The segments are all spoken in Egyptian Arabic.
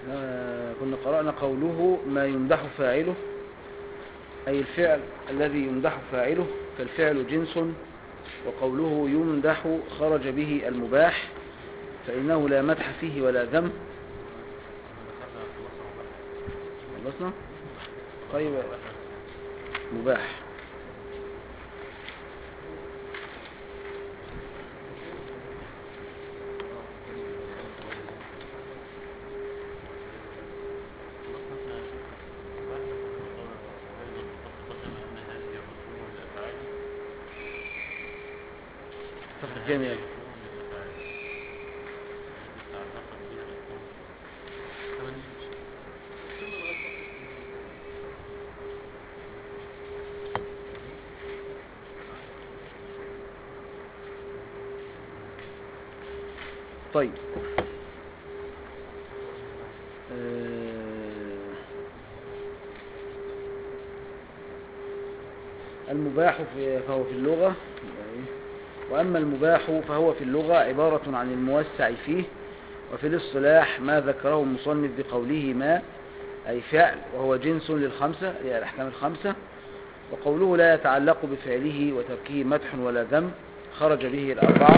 آه، كنا قرأنا قوله ما يمدح فاعله أي الفعل الذي يمدح فاعله فالفعل جنس وقوله يمدح خرج به المباح فإنه لا مدح فيه ولا ذم خلصنا طيب مباح صفحة كام يا أخي؟ طيب آه، المباح في فهو في اللغة وأما المباح فهو في اللغة عبارة عن الموسع فيه وفي الاصطلاح ما ذكره المصنف بقوله ما أي فعل وهو جنس للخمسة هي الأحكام الخمسة وقوله لا يتعلق بفعله وتركه مدح ولا ذم خرج به الأربعة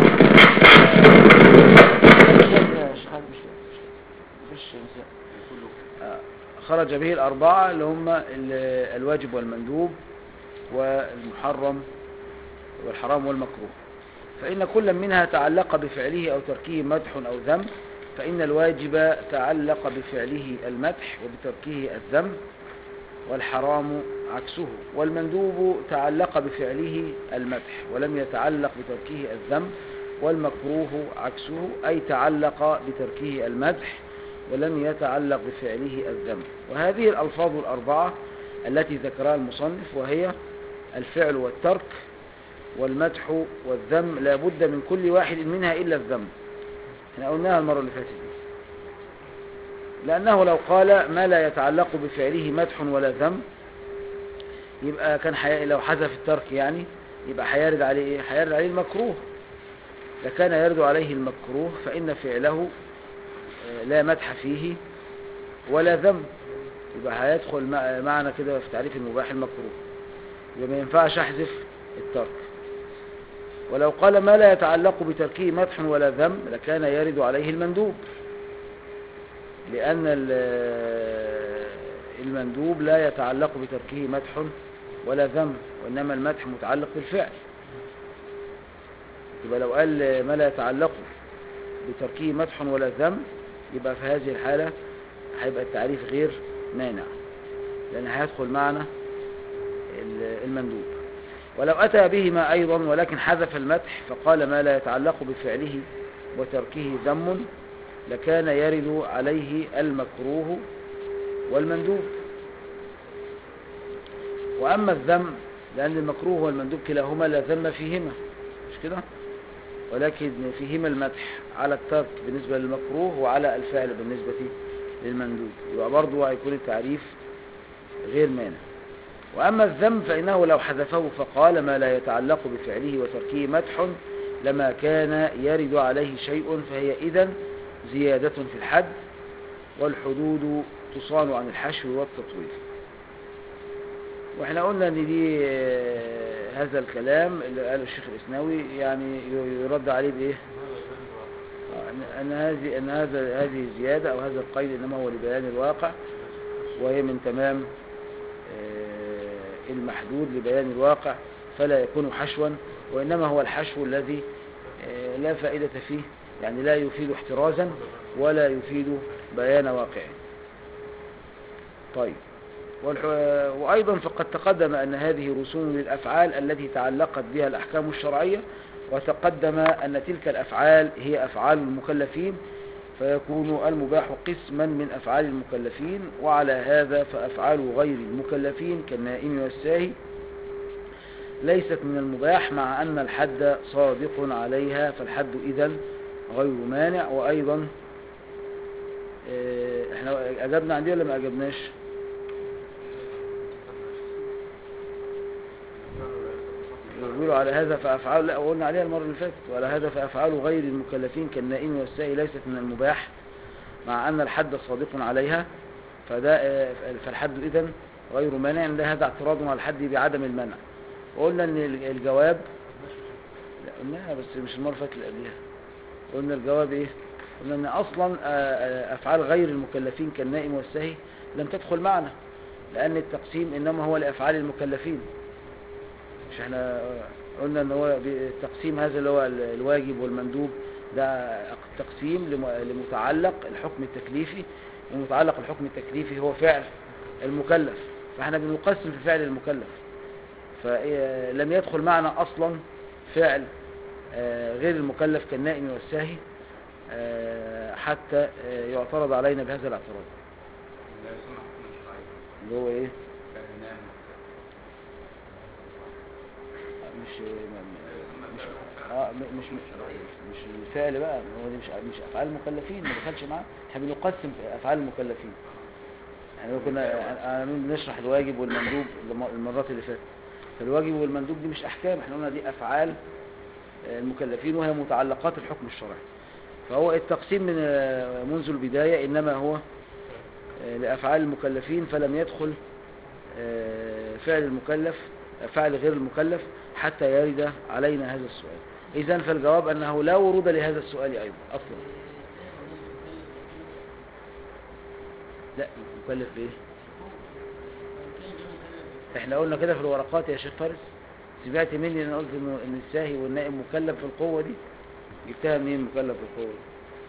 آه، خرج به الأربعة اللي هم ال- الواجب والمندوب والمحرم والحرام والمكروه فإن كل منها تعلق بفعله أو تركه مدح أو ذم فإن الواجب تعلق بفعله المدح وبتركه الذم والحرام عكسه والمندوب تعلق بفعله المدح ولم يتعلق بتركه الذم والمكروه عكسه أي تعلق بتركه المدح ولم يتعلق بفعله الذم وهذه الألفاظ الأربعة التي ذكرها المصنف وهي الفعل والترك والمدح والذم لا بد من كل واحد منها إلا الذم احنا قلناها المرة اللي فاتت دي. لأنه لو قال ما لا يتعلق بفعله مدح ولا ذم يبقى كان حي... لو حذف الترك يعني يبقى هيرد عليه ايه هيرد عليه المكروه لكان يرد عليه المكروه فإن فعله آه، لا مدح فيه ولا ذم يبقى هيدخل مع- معنا كده في تعريف المباح المكروه يبقى ما ينفعش احذف الترك ولو قال ما لا يتعلق بتركه مدح ولا ذم لكان يرد عليه المندوب لأن ال- المندوب لا يتعلق بتركه مدح ولا ذم وإنما المدح متعلق بالفعل يبقى لو قال ما لا يتعلق بتركه مدح ولا ذم يبقى في هذه الحالة هيبقى التعريف غير مانع لأن هيدخل معنا ال- المندوب ولو أتى بهما أيضا ولكن حذف المدح فقال ما لا يتعلق بفعله وتركه ذم لكان يرد عليه المكروه والمندوب وأما الذم لأن المكروه والمندوب كلاهما لا ذم فيهما مش كده ولكن فيهما المدح على الترك بالنسبة للمكروه وعلى الفعل بالنسبة للمندوب يبقى برضه هيكون التعريف غير مانع وأما الذم فإنه لو حذفه فقال ما لا يتعلق بفعله وتركه مدح لما كان يرد عليه شيء فهي إذن زيادة في الحد والحدود تصان عن الحشو والتطويل واحنا قلنا ان دي آه، هذا الكلام اللي قاله الشيخ الاسناوي يعني ي- يرد عليه بايه آه، ان- ان هذه ان هذا هذه الزياده او هذا القيد انما هو لبيان الواقع وهي من تمام آه، المحدود لبيان الواقع فلا يكون حشوا وإنما هو الحشو الذي آه، لا فائدة فيه يعني لا يفيد احترازا ولا يفيد بيان واقعه طيب والح- وأيضا فقد تقدم أن هذه رسوم للأفعال التي تعلقت بها الأحكام الشرعية وتقدم أن تلك الأفعال هي أفعال المكلفين فيكون المباح قسما من أفعال المكلفين وعلى هذا فأفعال غير المكلفين كالنائم والساهي ليست من المباح مع أن الحد صادق عليها فالحد إذن غير مانع وأيضا آه، احنا أجبنا عن دي ولا ما أجبناش يقولوا على هذا فأفعال لا قلنا عليها المرة اللي فاتت وعلى هذا فأفعال غير المكلفين كالنائم والسائي ليست من المباح مع أن الحد صادق عليها فده آه، فالحد إذن غير مانع ده هذا اعتراض على الحد بعدم المنع وقلنا ان ال- الجواب لا قلناها بس مش المره اللي فاتت اللي قبلها قلنا الجواب ايه قلنا ان اصلا آه، آه، افعال غير المكلفين كالنائم والسهي لم تدخل معنا لان التقسيم انما هو لافعال المكلفين مش احنا آه، قلنا ان هو ب- التقسيم هذا اللي هو ال- الواجب والمندوب ده تقسيم لم- لمتعلق الحكم التكليفي ومتعلق الحكم التكليفي هو فعل المكلف فاحنا بنقسم في فعل المكلف فلم يدخل معنا اصلا فعل آه، غير المكلف كالنائم والساهي آه، حتى آه، يعترض علينا بهذا الاعتراض لا يسمى حكما شرعيا اللي هو ايه كالنام مش مش اه م- مش مش الفعل بقى هو دي مش مش افعال المكلفين ما دخلش معاه احنا بنقسم في افعال المكلفين يعني لو كنا عاملين بنشرح الواجب والمندوب الم- المرات اللي فاتت فالواجب والمندوب دي مش احكام احنا قلنا دي افعال آه، المكلفين وهي متعلقات الحكم الشرعي فهو التقسيم من آه، منذ البداية انما هو آه، لافعال المكلفين فلم يدخل آه، فعل المكلف فعل غير المكلف حتى يرد علينا هذا السؤال إذن فالجواب أنه لا ورود لهذا السؤال أيضا أصلا لا مكلف بإيه احنا قلنا كده في الورقات يا شيخ فارس سمعت مني ان أنا قلت إنه- ان الساهي والنائم مكلف في القوة دي جبتها منين مكلف في القوة دي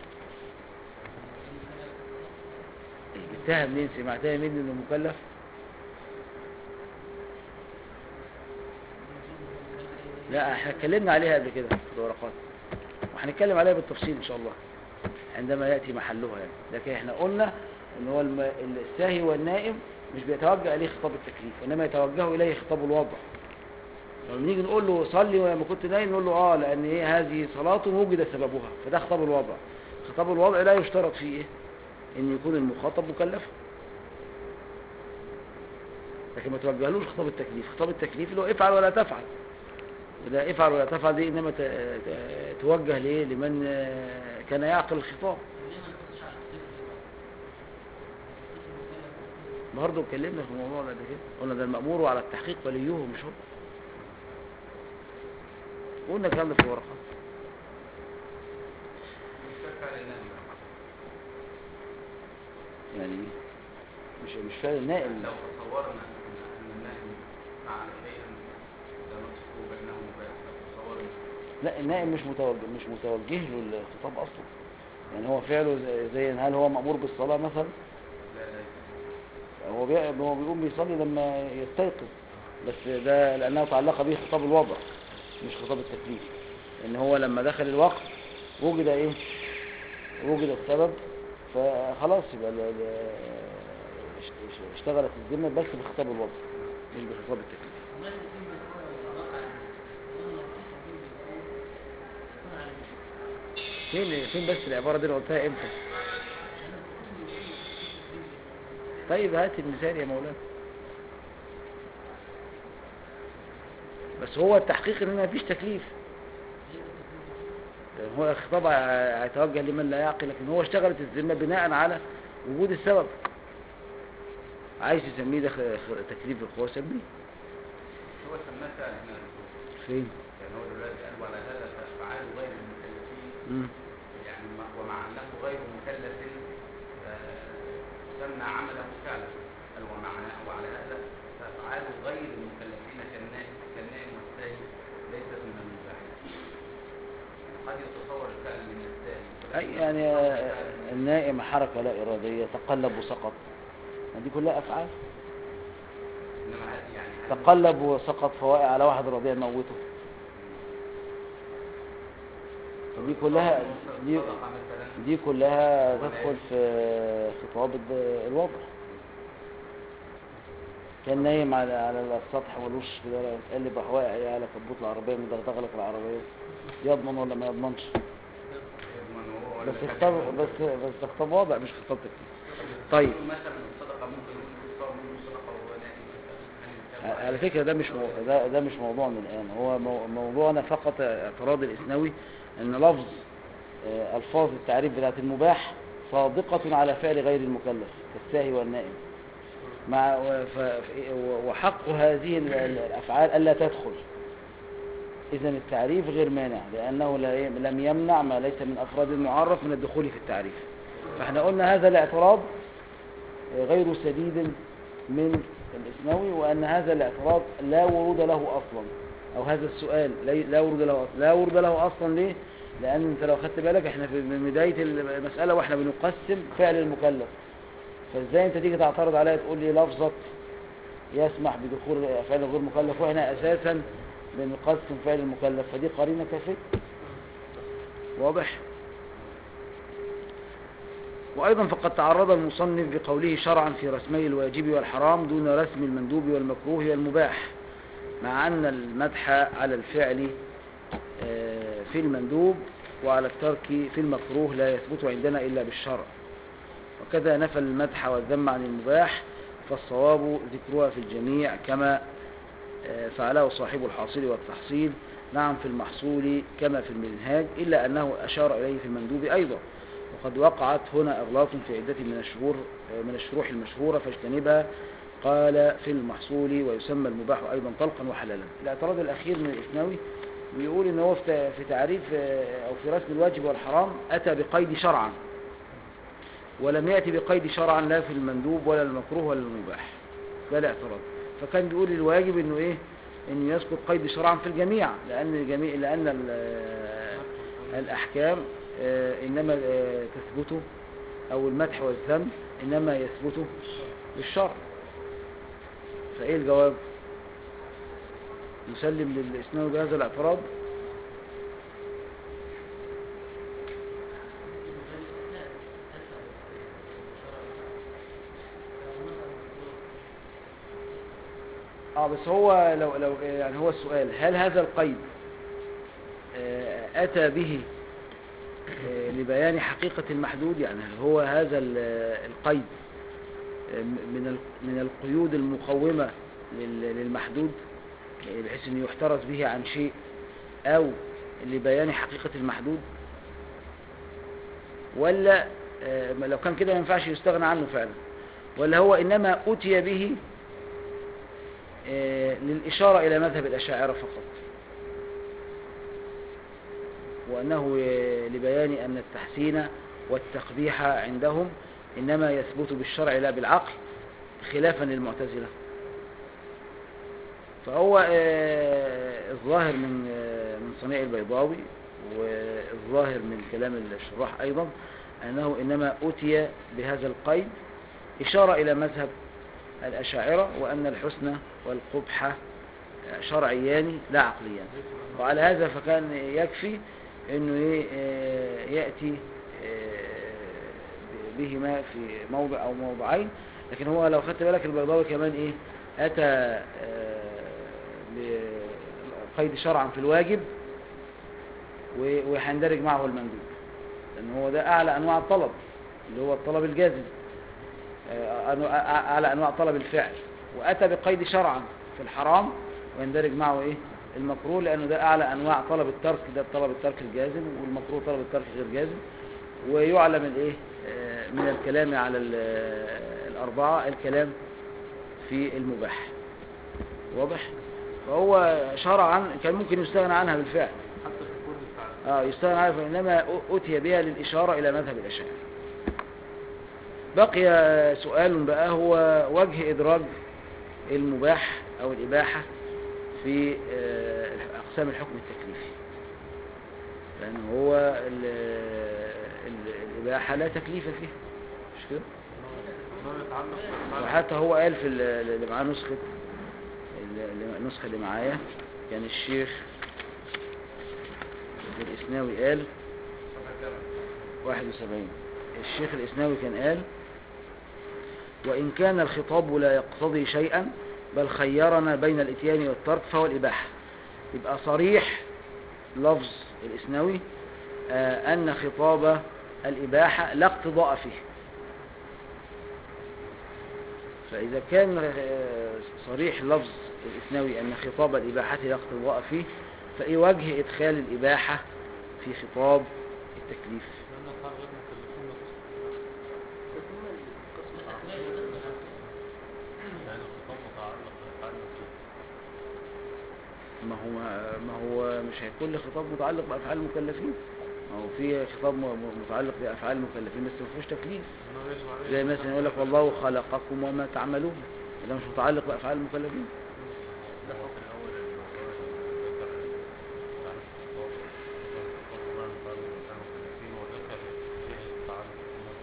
إيه، جبتها منين سمعتها مني انه مكلف لا احنا اتكلمنا عليها قبل كده في الورقات وهنتكلم عليها بالتفصيل ان شاء الله عندما ياتي محلها يعني لكن احنا قلنا ان هو الم... الساهي والنائم مش بيتوجه اليه خطاب التكليف انما يتوجه اليه خطاب الوضع لما نيجي نقول له صلي ولما كنت نايم نقول له اه لان ايه هذه صلاه وجد سببها فده خطاب الوضع خطاب الوضع لا يشترط فيه ايه ان يكون المخاطب مكلفا لكن ما توجهلوش خطاب التكليف خطاب التكليف اللي هو افعل ولا تفعل وده افعل ولا تفعل دي انما ت- ت- توجه ليه لمن آه، كان يعقل الخطاب برضه اتكلمنا في الموضوع ده قبل كده قلنا ده المأمور على التحقيق وليه مش هو قلنا الكلام ده في الورقة مش فعل النام يعني إيه؟ مش مش فاهم النائم لو تصورنا ان أن النائم فعل شيئا لا نقصه بينه وبين لو تصورنا لا النائم مش متوجه مش متوجه له الخطاب اصلا يعني هو فعله زي- زي هل هو مأمور بالصلاة مثلا لا لا هو بي... هو بيقوم بيصلي لما يستيقظ بس ده لأنه تعلق به خطاب الوضع مش خطاب التكليف لأن هو لما دخل الوقت وجد إيه وجد السبب فخلاص يبقى ال- ال- اشت- اشت- اشتغلت الذمة بس بخطاب الوضع مش بخطاب التكليف فين فين بس العبارة دي اللي قلتها امتى طيب هات المثال يا مولانا بس هو التحقيق ان مفيش تكليف هو الخطاب ه- هيتوجه لمن لا يعقل لكن هو اشتغلت الذمة بناء على وجود السبب عايز يسميه ده خ- خ- تكليف القوة سميه هو سماه فعل هنا الرسول فين يعني هو دلوقتي قال ولا هذا فافعال غير المكلفين مم. يعني ما- ومع انه غير مكلف آه، سمى عمله فعلا قال ومع وعلى هذا فافعال غير المكلفين كالنائم كالنائم والساهي ليست من المباح يعني قد يتصور الفعل من الساهي أي يعني آه، النائم حركة لا إرادية تقلب وسقط دي كلها أفعال انما هذه يعني هذه تقلب وسقط فواقع على واحد رضيع موته دي كلها دي, صدقة مثلا دي كلها تدخل في خطاب الد- الوضع كان نايم على على السطح والوش كده تقلب راح واقع إيه على كبوت العربية مدغدغ لك العربية يضمن ولا ما يضمنش يضمن وهو ولا بس كان خطاب يضمن. بس بس خطاب وضع مش خطاب تكليف طيب مثلا الصدقة ممكن يكون تصور منه صدقة وهو نائم مثلا هل يتبع على فكرة ده مش مو... ده, ده مش موضوعنا الآن هو مو... موضوعنا فقط اعتراض الإسنوي أن لفظ آه، ألفاظ التعريف بتاعت المباح صادقة على فعل غير المكلف كالساهي والنائم مع و- ف- ف- وحق هذه ال- ال- الأفعال ألا تدخل إذا التعريف غير مانع لأنه لا ي- لم يمنع ما ليس من أفراد المعرف من الدخول في التعريف فاحنا قلنا هذا الاعتراض غير سديد من الإسنوي وأن هذا الاعتراض لا ورود له أصلا أو هذا السؤال لا- لا ورود له أصلا لا ورود له أصلا ليه؟ لأن أنت لو خدت بالك احنا في من بداية المسألة واحنا بنقسم فعل المكلف فازاي انت تيجي تعترض عليا تقول لي لفظة يسمح بدخول فعل غير مكلف واحنا اساسا بنقسم فعل المكلف فدي قرينة كافية واضح وأيضا فقد تعرض المصنف بقوله شرعا في رسمي الواجب والحرام دون رسم المندوب والمكروه والمباح مع أن المدح على الفعل آه، في المندوب وعلى الترك في المكروه لا يثبت عندنا إلا بالشرع وكذا نفى المدح والذم عن المباح فالصواب ذكرها في الجميع كما آه، فعله صاحب الحاصل والتحصيل نعم في المحصول كما في المنهاج إلا أنه أشار إليه في المندوب أيضا وقد وقعت هنا أغلاط في عدة من الشهور آه، من الشروح المشهورة فاجتنبها قال في المحصول ويسمى المباح أيضا طلقا وحلالا الاعتراض الأخير من الإثنوي بيقول إن هو في في تعريف آه، أو في رسم الواجب والحرام أتى بقيد شرعا ولم يأتي بقيد شرعا لا في المندوب ولا المكروه ولا المباح ده الاعتراض فكان بيقول الواجب انه ايه انه يسقط قيد شرعا في الجميع لان الجميع لان ال- الاحكام آه، انما آه، تثبت او المدح والذم انما يثبت بالشرع فايه الجواب نسلم للاسناد بهذا الاعتراض اه بس هو لو لو يعني هو السؤال هل هذا القيد آه، اتى به آه، لبيان حقيقة المحدود يعني هل هو هذا ال- القيد آه، من ال- من القيود المقومة لل- للمحدود آه، بحيث انه يحترز به عن شيء او لبيان حقيقة المحدود ولا آه، ما لو كان كده ما ينفعش يستغنى عنه فعلا ولا هو انما اتي به آه، للإشارة إلى مذهب الأشاعرة فقط وأنه آه، لبيان أن التحسين والتقبيح عندهم إنما يثبت بالشرع لا بالعقل خلافا للمعتزلة فهو آه، الظاهر من آه، من صنيع البيضاوي والظاهر من كلام الشراح أيضا أنه إنما أتي بهذا القيد إشارة إلى مذهب الأشاعرة وأن الحسن والقبح شرعيان لا عقليان وعلى هذا فكان يكفي أنه إيه، آه، يأتي آه، بهما في موضع أو موضعين لكن هو لو خدت بالك البيضاوي كمان إيه أتى آه، بقيد شرعا في الواجب و- وهيندرج معه المندوب لأن هو ده أعلى أنواع الطلب اللي هو الطلب الجازم آه، أنو- أع- أعلى أنواع طلب الفعل وأتى بقيد شرعا في الحرام ويندرج معه إيه المكروه لأنه ده أعلى أنواع طلب الترك ده طلب الترك الجازم والمكروه طلب الترك غير جازم ويعلم الإيه آه، من الكلام على ال- آه، الأربعة الكلام في المباح واضح فهو شرعا كان ممكن يستغنى عنها بالفعل حتى في الكون بتاع اه يستغنى عنها فإنما أتي بها للإشارة إلى مذهب الأشاعرة بقي سؤال بقى هو وجه إدراج المباح أو الإباحة في آه، أقسام الحكم التكليفي لأن هو ال- ال- الإباحة لا تكليف فيها مش كده ما يتعلق بالأفعال وحتى هو قال في ال- اللي معاه نسخة ال- النسخة اللي معايا كان الشيخ الإسناوي قال 71 الشيخ الإسناوي كان قال وإن كان الخطاب لا يقتضي شيئا بل خيرنا بين الاتيان والترك فهو الإباحة يبقى صريح لفظ الإسناوي آه، أن خطاب الإباحة لا اقتضاء فيه فإذا كان آه، صريح لفظ الإسناوي أن خطاب الإباحة لا اقتضاء فيه فإيه وجه إدخال الإباحة في خطاب التكليف لأن صار غير مكلفين هو ما هو مش هيكون لي خطاب متعلق بافعال المكلفين ما هو في خطاب م- م- متعلق بافعال المكلفين بس ما فيهوش تكليف إنه يجب عليه زي مثلا يقول لك والله خلقكم وما تعملون ده مش متعلق بافعال المكلفين الحكم الأول الموضوع ذكر تعريف الخطاب ذكر الخطاب ما بعد الإنسان وثلاثين وذكر فيه تعريف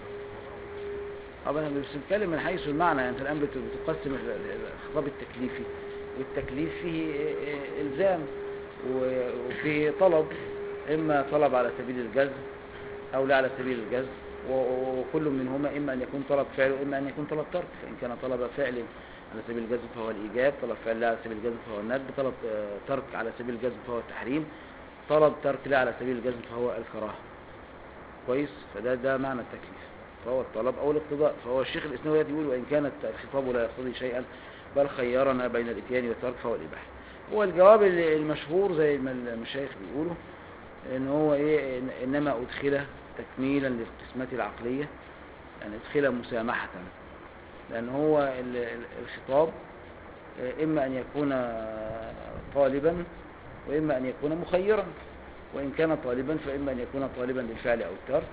الموضوع طبعا انا مش بنتكلم من حيث المعنى يعني انت الان بت- بتقسم ال- ال- الخطاب التكليفي والتكليف فيه إيه- إيه الزام و- وفيه طلب اما طلب على سبيل الجزم او لا على سبيل الجزم و- وكل منهما اما ان يكون طلب فعل واما ان يكون طلب ترك فان كان طلب فعل على سبيل الجزم فهو الايجاب طلب فعل لا على سبيل الجزم فهو الندب طلب آه، ترك على سبيل الجزم فهو التحريم طلب ترك لا على سبيل الجزم فهو الكراهه كويس فده ده معنى التكليف فهو الطلب او الاقتضاء فهو الشيخ الاسنوي يقول وان كانت الخطاب لا يقتضي شيئا بل خيرنا بين الاتيان والترك فهو الاباحه هو الجواب ال- المشهور زي ما المشايخ بيقولوا ان هو ايه إن- انما ادخل تكميلا للقسمه العقليه يعني ادخل مسامحه لان هو ال- ال- الخطاب آه، اما ان يكون طالبا واما ان يكون مخيرا وان كان طالبا فاما ان يكون طالبا للفعل او الترك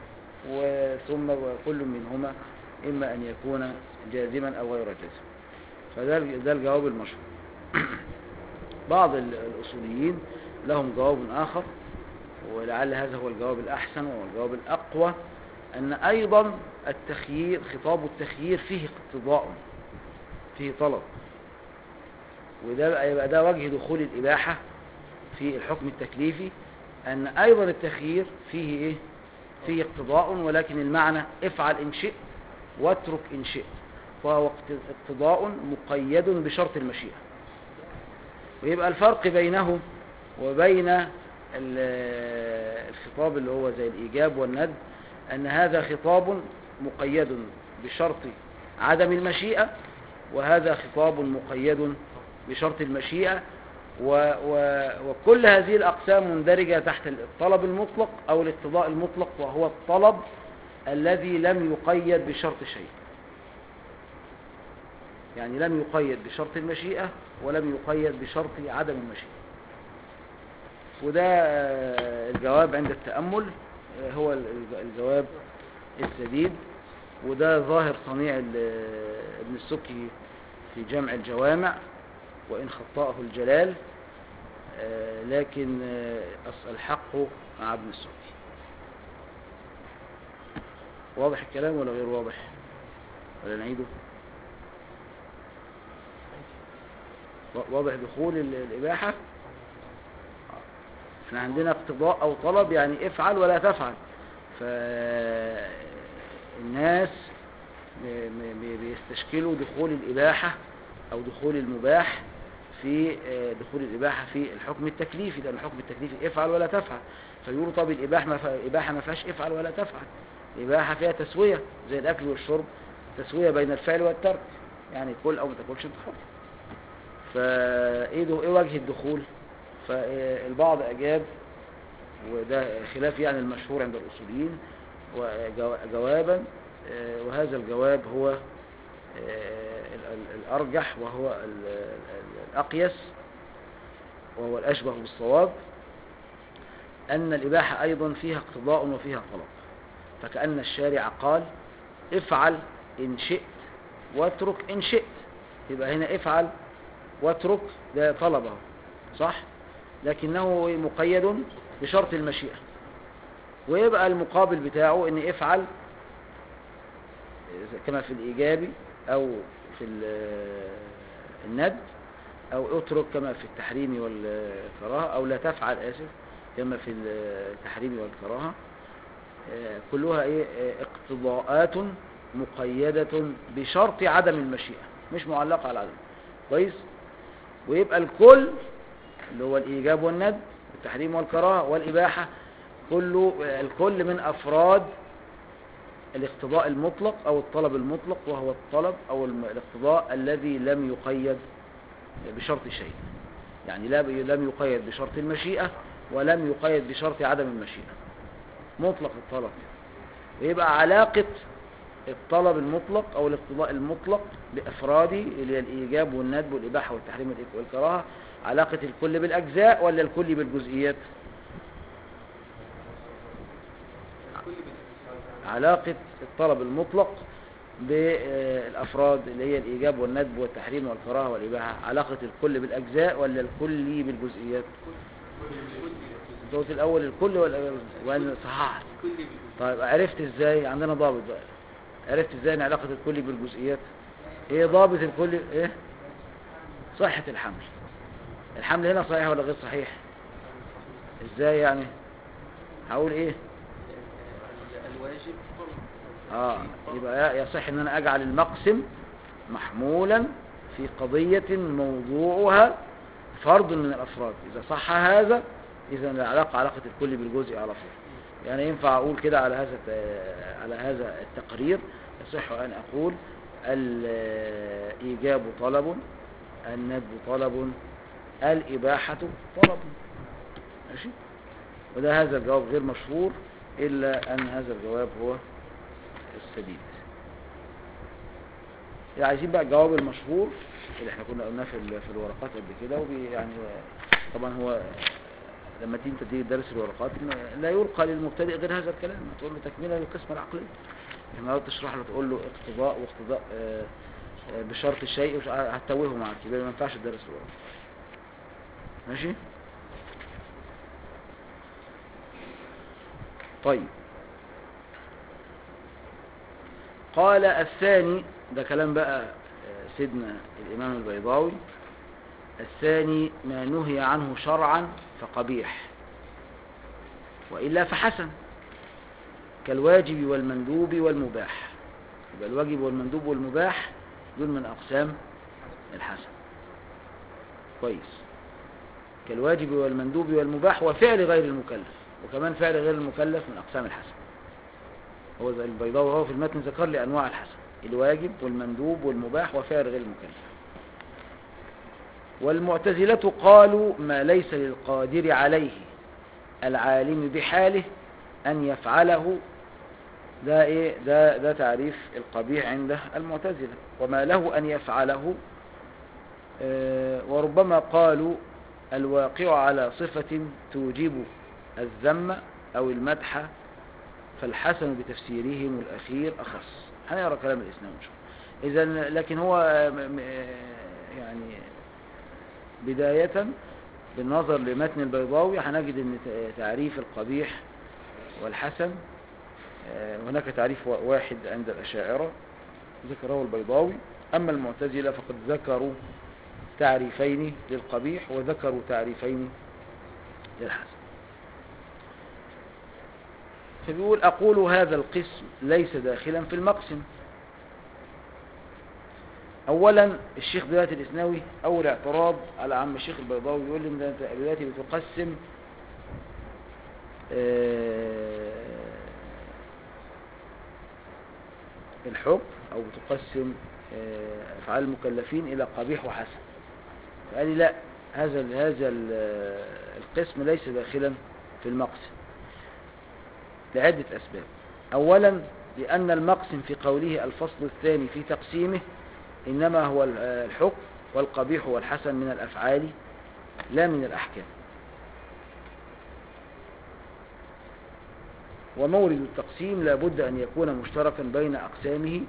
وثم كل منهما إما أن يكون جازما أو غير جازم فده ده الجواب المشهور بعض ال- الأصوليين لهم جواب آخر ولعل هذا هو الجواب الأحسن وهو الجواب الأقوى أن أيضا التخيير خطاب التخيير فيه اقتضاء فيه طلب وده بقى يبقى ده وجه دخول الإباحة في الحكم التكليفي أن أيضا التخيير فيه إيه؟ فيه اقتضاء ولكن المعنى افعل إن شئت واترك إن شئت فهو اقت- اقتضاء مقيد بشرط المشيئة ويبقى الفرق بينه وبين ال- الخطاب اللي هو زي الإيجاب والند أن هذا خطاب مقيد بشرط عدم المشيئة وهذا خطاب مقيد بشرط المشيئة و و وكل هذه الأقسام مندرجة تحت الطلب المطلق أو الاقتضاء المطلق وهو الطلب الذي لم يقيد بشرط شيء يعني لم يقيد بشرط المشيئة ولم يقيد بشرط عدم المشيئة وده آه، الجواب عند التأمل آه، هو ال- الج- الجواب السديد وده ظاهر صنيع ال- ابن السكي في جمع الجوامع وإن خطأه الجلال آه، لكن آه، أص- الحق مع ابن السكي واضح الكلام ولا غير واضح ولا نعيده وا- واضح دخول ال- الإباحة احنا عندنا اقتضاء أو طلب يعني افعل ولا تفعل فالناس م- م- بيستشكلوا دخول الإباحة أو دخول المباح في آه، دخول الإباحة في الحكم التكليفي لأن الحكم التكليفي افعل ولا تفعل فيقولوا طب الإباحة ما, ف... الإباحة ما فيهاش افعل ولا تفعل الإباحة فيها تسوية زي الأكل والشرب تسوية بين الفعل والترك يعني كل أو ما تاكلش انت حر فإيه ده- إيه وجه الدخول فالبعض أجاب وده خلاف يعني المشهور عند الأصوليين وجوابا آه، وهذا الجواب هو آه، ال- ال- الأرجح وهو ال- ال- الأقيس وهو الأشبه بالصواب أن الإباحة أيضا فيها اقتضاء وفيها طلب فكأن الشارع قال افعل إن شئت واترك إن شئت يبقى هنا افعل واترك ده طلبه صح لكنه مقيد بشرط المشيئة ويبقى المقابل بتاعه ان افعل كما في الإيجاب أو في ال- الند أو اترك كما في التحريم والكراهة أو لا تفعل آسف كما في التحريم والكراهة آه، كلها إيه آه، اقتضاءات مقيدة بشرط عدم المشيئة مش معلقة على العدم كويس ويبقى الكل اللي هو الإيجاب والند والتحريم والكراهة والإباحة كله الكل من أفراد الاقتضاء المطلق أو الطلب المطلق وهو الطلب أو الم- الاقتضاء الذي لم يقيد بشرط شيء يعني لا لم يقيد بشرط المشيئة ولم يقيد بشرط عدم المشيئة مطلق الطلب ويبقى علاقة الطلب المطلق أو الاقتضاء المطلق بأفراده اللي هي الإيجاب والندب والإباحة والتحريم والإك- والكراهة علاقة الكل بالأجزاء ولا الكل بالجزئيات علاقة الطلب المطلق بالأفراد اللي هي الإيجاب والندب والتحريم والكراهة والإباحة علاقة الكل بالأجزاء ولا الكل بالجزئيات انت قلت الأول الكل ولا وأنا صححت طيب عرفت ازاي عندنا ضابط بقى عرفت ازاي ان علاقة الكل بالجزئيات ايه ضابط الكل ايه صحة الحمل الحمل هنا صحيح ولا غير صحيح ازاي يعني هقول ايه الواجب اه يبقى يصح ان انا اجعل المقسم محمولا في قضية موضوعها فرد من الافراد اذا صح هذا اذا العلاقة علاقة الكل بالجزء على طول يعني ينفع اقول كده على هذا الت- على هذا التقرير يصح ان اقول الايجاب طلب الندب طلب الاباحة طلب ماشي وده هذا الجواب غير مشهور الا ان هذا الجواب هو السديد يعني عايزين بقى الجواب المشهور اللي احنا كنا قلناه في ال- في الورقات قبل كده وبي يعني طبعا هو لما تيجي انت تيجي تدرس الورقات ما- لا يلقى للمبتدئ غير هذا الكلام تقول له تكمله للقسم العقلي لما لو تشرح له تقول له اقتضاء واقتضاء آه، آه، بشرط الشيء وش- هتتوهه معاك يبقى ما ينفعش تدرس الورقات ماشي طيب قال الثاني ده كلام بقى آه، سيدنا الإمام البيضاوي الثاني ما نهي عنه شرعا فقبيح وإلا فحسن كالواجب والمندوب والمباح يبقى الواجب والمندوب والمباح دول من أقسام الحسن كويس كالواجب والمندوب والمباح وفعل غير المكلف وكمان فعل غير المكلف من أقسام الحسن هو زي البيضاوي هو في المتن ذكر لي أنواع الحسن الواجب والمندوب والمباح وفعل غير المكلف والمعتزلة قالوا ما ليس للقادر عليه العالم بحاله أن يفعله ده إيه ده ده تعريف القبيح عند المعتزلة وما له أن يفعله آه، وربما قالوا الواقع على صفة توجب الذم أو المدح فالحسن بتفسيرهم الأخير أخص هنقرأ كلام الإسلام إن شاء الله إذا لكن هو آه، م- م- آه، يعني بداية بالنظر لمتن البيضاوي هنجد أن ت- تعريف القبيح والحسن آه، هناك تعريف وا- واحد عند الأشاعرة ذكره البيضاوي أما المعتزلة فقد ذكروا تعريفين للقبيح وذكروا تعريفين للحسن فبيقول أقول هذا القسم ليس داخلا في المقسم أولا الشيخ دلوقتي الإسناوي أول اعتراض على عم الشيخ البيضاوي يقول لي إن أنت دلوقتي بتقسم آه، الحكم أو بتقسم آه، أفعال المكلفين إلى قبيح وحسن فقال لي لا هذا ال- هذا ال- القسم ليس داخلا في المقسم لعدة أسباب أولا لأن المقسم في قوله الفصل الثاني في تقسيمه إنما هو ال- الحكم والقبيح والحسن من الأفعال لا من الأحكام ومورد التقسيم لا بد أن يكون مشتركا بين أقسامه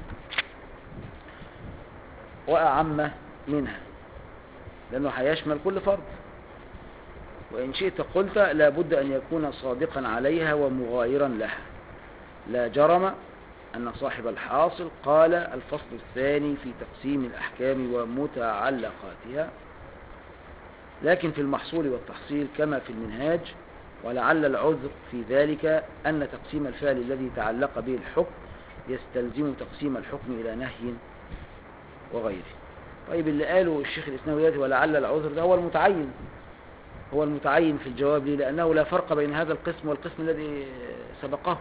وأعم منها لأنه هيشمل كل فرد وإن شئت قلت لا بد أن يكون صادقا عليها ومغايرا لها لا جرم أن صاحب الحاصل قال الفصل الثاني في تقسيم الأحكام ومتعلقاتها لكن في المحصول والتحصيل كما في المنهاج ولعل العذر في ذلك أن تقسيم الفعل الذي تعلق به الحكم يستلزم تقسيم الحكم إلى نهي وغيره طيب اللي قاله الشيخ الإسلامي دلوقتي ولعل العذر ده هو المتعين هو المتعين في الجواب ليه لأنه لا فرق بين هذا القسم والقسم الذي سبقه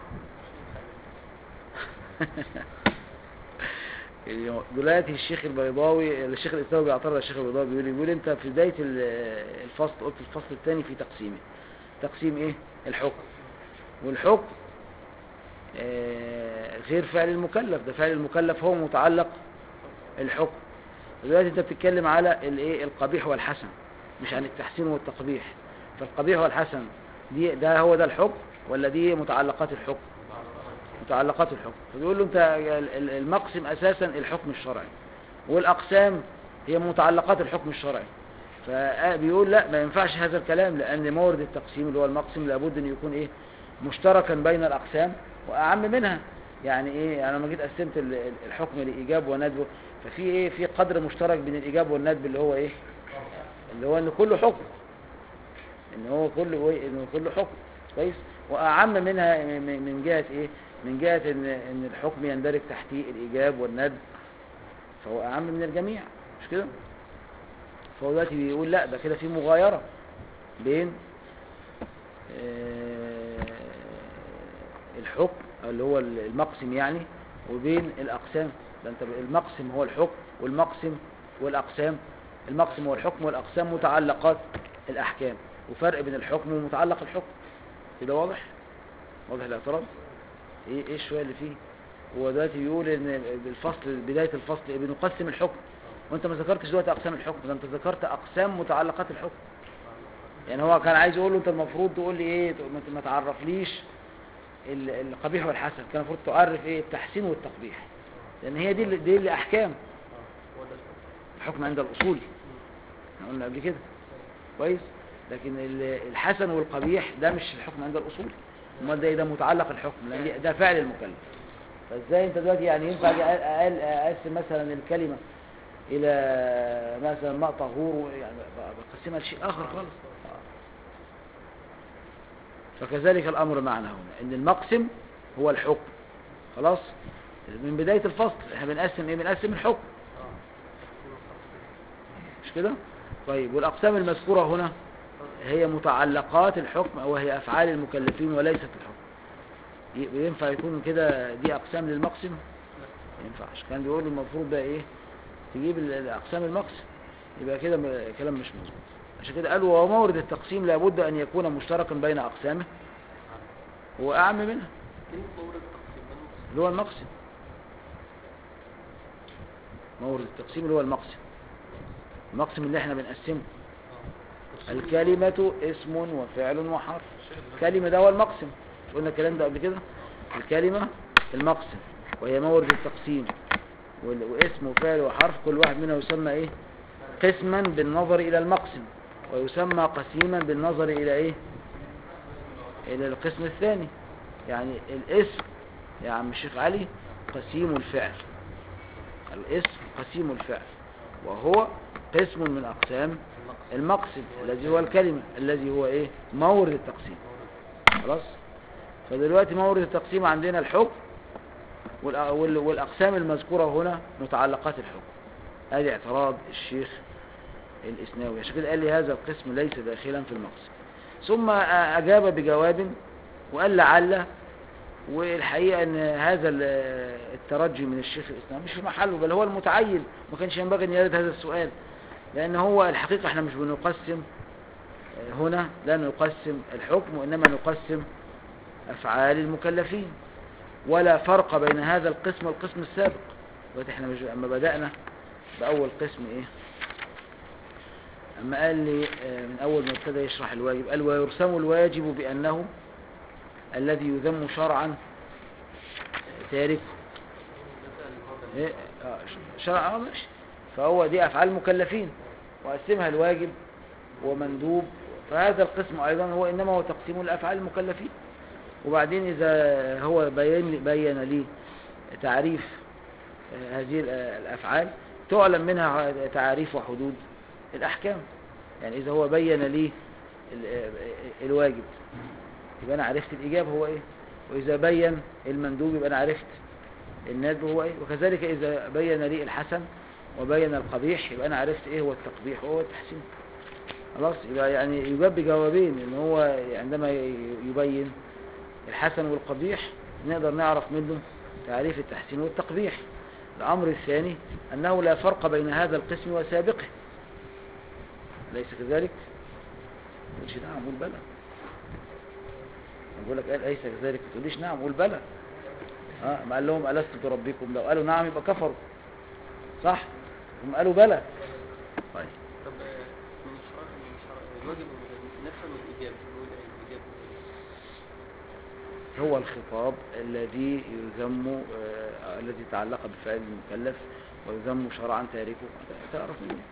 دلوقتي الشيخ البيضاوي الشيخ الإسلامي بيعترض على الشيخ البيضاوي بيقول بيقول أنت في بداية ال- الفصل قلت الفصل الثاني في تقسيمه تقسيم إيه الحكم والحكم آه، غير فعل المكلف ده فعل المكلف هو متعلق الحكم دلوقتي انت بتتكلم على الايه القبيح والحسن مش عن التحسين والتقبيح فالقبيح والحسن دي ده هو ده الحكم ولا دي متعلقات الحكم متعلقات الحكم فبيقول له انت ال- ال- المقسم اساسا الحكم الشرعي والاقسام هي متعلقات الحكم الشرعي فبيقول لا ما ينفعش هذا الكلام لان مورد التقسيم اللي هو المقسم لابد ان يكون ايه مشتركا بين الاقسام واعم منها يعني ايه انا لما جيت قسمت ال- ال- الحكم لايجاب وندب ففي ايه في قدر مشترك بين الايجاب والندب اللي هو ايه اللي هو ان كله حكم ان هو كله ايه ان كله حكم كويس واعم منها من من جهه ايه من جهه ان ان الحكم يندرج تحتيه الايجاب والندب فهو اعم من الجميع مش كده فهو دلوقتي بيقول لا ده كده في مغايره بين آه، الحكم اللي هو المقسم يعني وبين الاقسام ده انت المقسم هو الحكم والمقسم والاقسام المقسم هو الحكم والاقسام متعلقات الاحكام وفرق بين الحكم ومتعلق الحكم كده واضح واضح الاعتراض ايه ايه الشويه اللي فيه هو دلوقتي بيقول ان الفصل بدايه الفصل إيه؟ بنقسم الحكم وانت ما ذكرتش دلوقتي اقسام الحكم ده انت ذكرت اقسام متعلقات الحكم يعني هو كان عايز يقول له انت المفروض تقول لي ايه ما ت- ما تعرفليش ال- القبيح والحسن كان المفروض تعرف ايه التحسين والتقبيح لان هي دي اللي دي اللي احكام هو ده الحكم الحكم عند الاصول احنا قلنا قبل كده كويس لكن ال- الحسن والقبيح ده مش الحكم عند الاصول امال ده إيه؟ ده متعلق الحكم لان دي- ده فعل المكلف فازاي انت دلوقتي يعني ينفع أجي أقل- أقل- اقسم مثلا الكلمه الى مثلا ماء طهور و- يعني ب- بقسمها لشيء اخر خالص فكذلك الامر معنا هنا ان المقسم هو الحكم خلاص من بدايه الفصل احنا بنقسم ايه بنقسم الحكم مش كده طيب والأقسام المذكورة هنا هي متعلقات الحكم وهي أفعال المكلفين وليست الحكم ي- ينفع يكون كده دي أقسام للمقسم ما ينفعش كان بيقول المفروض بقى إيه تجيب ال- الأقسام المقسم يبقى كده م- كلام مش مظبوط عشان كده قالوا ومورد التقسيم لابد أن يكون مشتركا بين أقسامه هو أعم منها كلمة مورد التقسيم ده المقصود. اللي هو المقسم مورد التقسيم اللي هو المقسم المقسم اللي احنا بنقسمه الكلمة اسم وفعل وحرف كلمة ده هو المقسم مش قلنا الكلام ده قبل كده الكلمة المقسم وهي مورد التقسيم وال- واسم وفعل وحرف كل واحد منها يسمى ايه قسما بالنظر الى المقسم ويسمى قسيما بالنظر الى ايه الى القسم الثاني يعني الاسم يا عم الشيخ علي قسيم الفعل الاسم قسيم الفعل وهو قسم من أقسام المقصد الذي هو الكلمة الذي هو إيه مورد التقسيم خلاص فدلوقتي مورد التقسيم عندنا الحكم والأ- وال- والأقسام المذكورة هنا متعلقات الحكم هذه اعتراض الشيخ الإسناوي عشان كده قال لي هذا القسم ليس داخلا في المقصد ثم أ- أجاب بجواب وقال لعل والحقيقة ان هذا ال- الترجي من الشيخ الإسلام مش في محله بل هو المتعين ما كانش ينبغي ان يرد هذا السؤال لان هو الحقيقة احنا مش بنقسم آه، هنا لا نقسم الحكم وانما نقسم افعال المكلفين ولا فرق بين هذا القسم والقسم السابق دلوقتي احنا مش اما بدأنا بأول قسم ايه اما قال لي آه، من اول ما ابتدى يشرح الواجب قال ويرسم الواجب بأنه الذي يذم شرعا تارك إيه؟ آه، شرعا آه، ماشي فهو دي أفعال المكلفين وقسمها الواجب ومندوب فهذا القسم أيضا هو إنما هو تقسيم الأفعال المكلفين وبعدين إذا هو بين, بين لي تعريف آه، هذه ال- الأفعال تعلم منها تعريف وحدود الأحكام يعني إذا هو بين لي ال- آه، الواجب يبقى أنا عرفت الإجابة هو إيه وإذا بين المندوب يبقى أنا عرفت الندب هو إيه وكذلك إذا بين لي الحسن وبين القبيح يبقى أنا عرفت إيه هو التقبيح وهو التحسين خلاص يبقى يعني يجاب بجوابين إن هو عندما ي- يبين الحسن والقبيح نقدر نعرف منه تعريف التحسين والتقبيح الأمر الثاني أنه لا فرق بين هذا القسم وسابقه ليس كذلك قلش نعم قول بلى بقول لك قال ليس كذلك ما تقوليش نعم قول بلى ها ما قال لهم ألست بربكم لو قالوا نعم يبقى كفروا صح هم قالوا بلى طيب طب آه، من شرع من شرع الواجب والمجانين نفهم الإجابة نقول إيه الإجابة هو الخطاب الذي يذم آه، الذي تعلق بفعل المكلف ويذم شرعا تاركه تعرف منه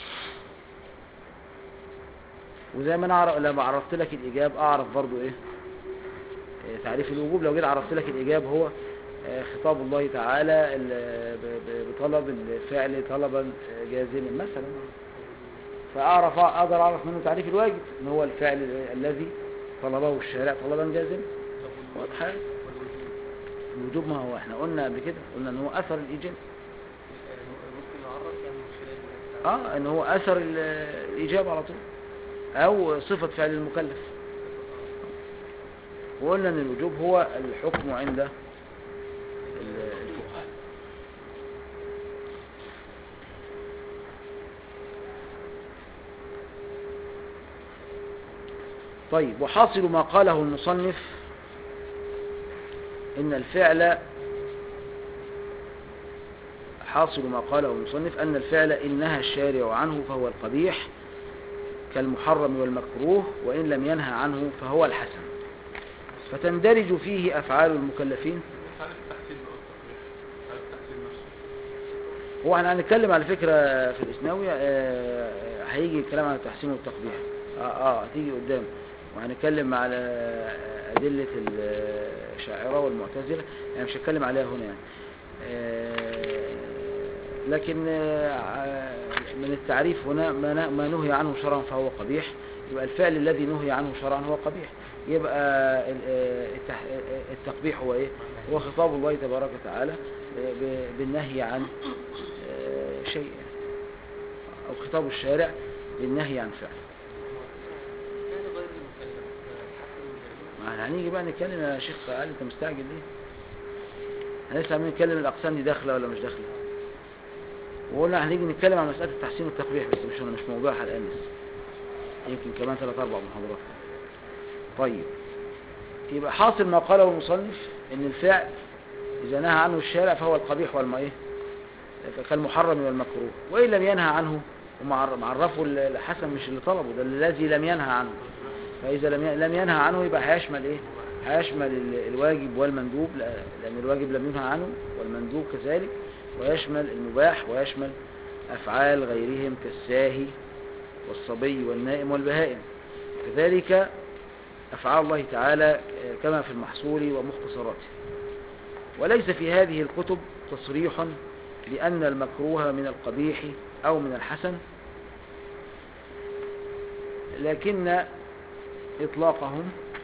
وزي ما انا أعرف لما عرفت لك الاجاب اعرف برضو ايه آه، تعريف الوجوب لو جيت عرفت لك الاجاب هو آه، خطاب الله تعالى ال- ب- ب- بطلب الفعل طلبا آه، جازما مثلا فاعرف اقدر اعرف منه تعريف الواجب ان هو الفعل الذي طلبه الشارع طلبا جازما طب واضحه والوجوب الوجوب ما هو احنا قلنا قبل كده قلنا ان هو اثر الايجاب آه، ممكن يعرف يعني من خلال اه ان هو اثر ال- الايجاب على طول او صفة فعل المكلف وقلنا ان الوجوب هو الحكم عند ال- الفقهاء طيب وحاصل ما قاله المصنف ان الفعل حاصل ما قاله المصنف أن الفعل إن نهى الشارع عنه فهو القبيح كالمحرم والمكروه وإن لم ينهى عنه فهو الحسن فتندرج فيه أفعال المكلفين مش عارف التحسين بقى التقبيح عارف التحسين نفسه هو احنا هنتكلم على فكرة في الإسناوي آه، هيجي الكلام عن التحسين والتقبيح اه اه هتيجي قدام وهنتكلم على أدلة الشاعرة والمعتزلة يعني مش هتكلم عليها هنا يعني آه، لكن آه، من التعريف هنا ما ن- ما نهي عنه شرعا فهو قبيح يبقى الفعل الذي نهي عنه شرعا هو قبيح يبقى ال- آه، التح- آه، التقبيح هو ايه هو خطاب الله تبارك وتعالى آه، ب- بالنهي عن آه، شيء او خطاب الشارع بالنهي عن فعل كان غير المكلف آه، حسن من ما هنيجي بقى نتكلم يا شيخ علي انت مستعجل ليه احنا لسه عمالين نتكلم الاقسام دي داخله ولا مش داخله وقلنا هنيجي نتكلم عن مساله التحسين والتقبيح بس مش مش موضوعها الان لسه يمكن كمان ثلاث اربع محاضرات طيب يبقى حاصل ما قاله المصنف ان الفعل اذا نهى عنه الشارع فهو القبيح والما ايه كالمحرم والمكروه وان لم ينهى عنه ومعرفه الحسن مش اللي طلبه ده الذي لم ينهى عنه فإذا لم ي- لم ينهى عنه يبقى هيشمل إيه؟ هيشمل ال- الواجب والمندوب لا- لأن الواجب لم ينهى عنه والمندوب كذلك ويشمل المباح ويشمل أفعال غيرهم كالساهي والصبي والنائم والبهائم كذلك أفعال الله تعالى آه، كما في المحصول ومختصراته وليس في هذه الكتب تصريح بأن المكروه من القبيح أو من الحسن لكن إطلاقهم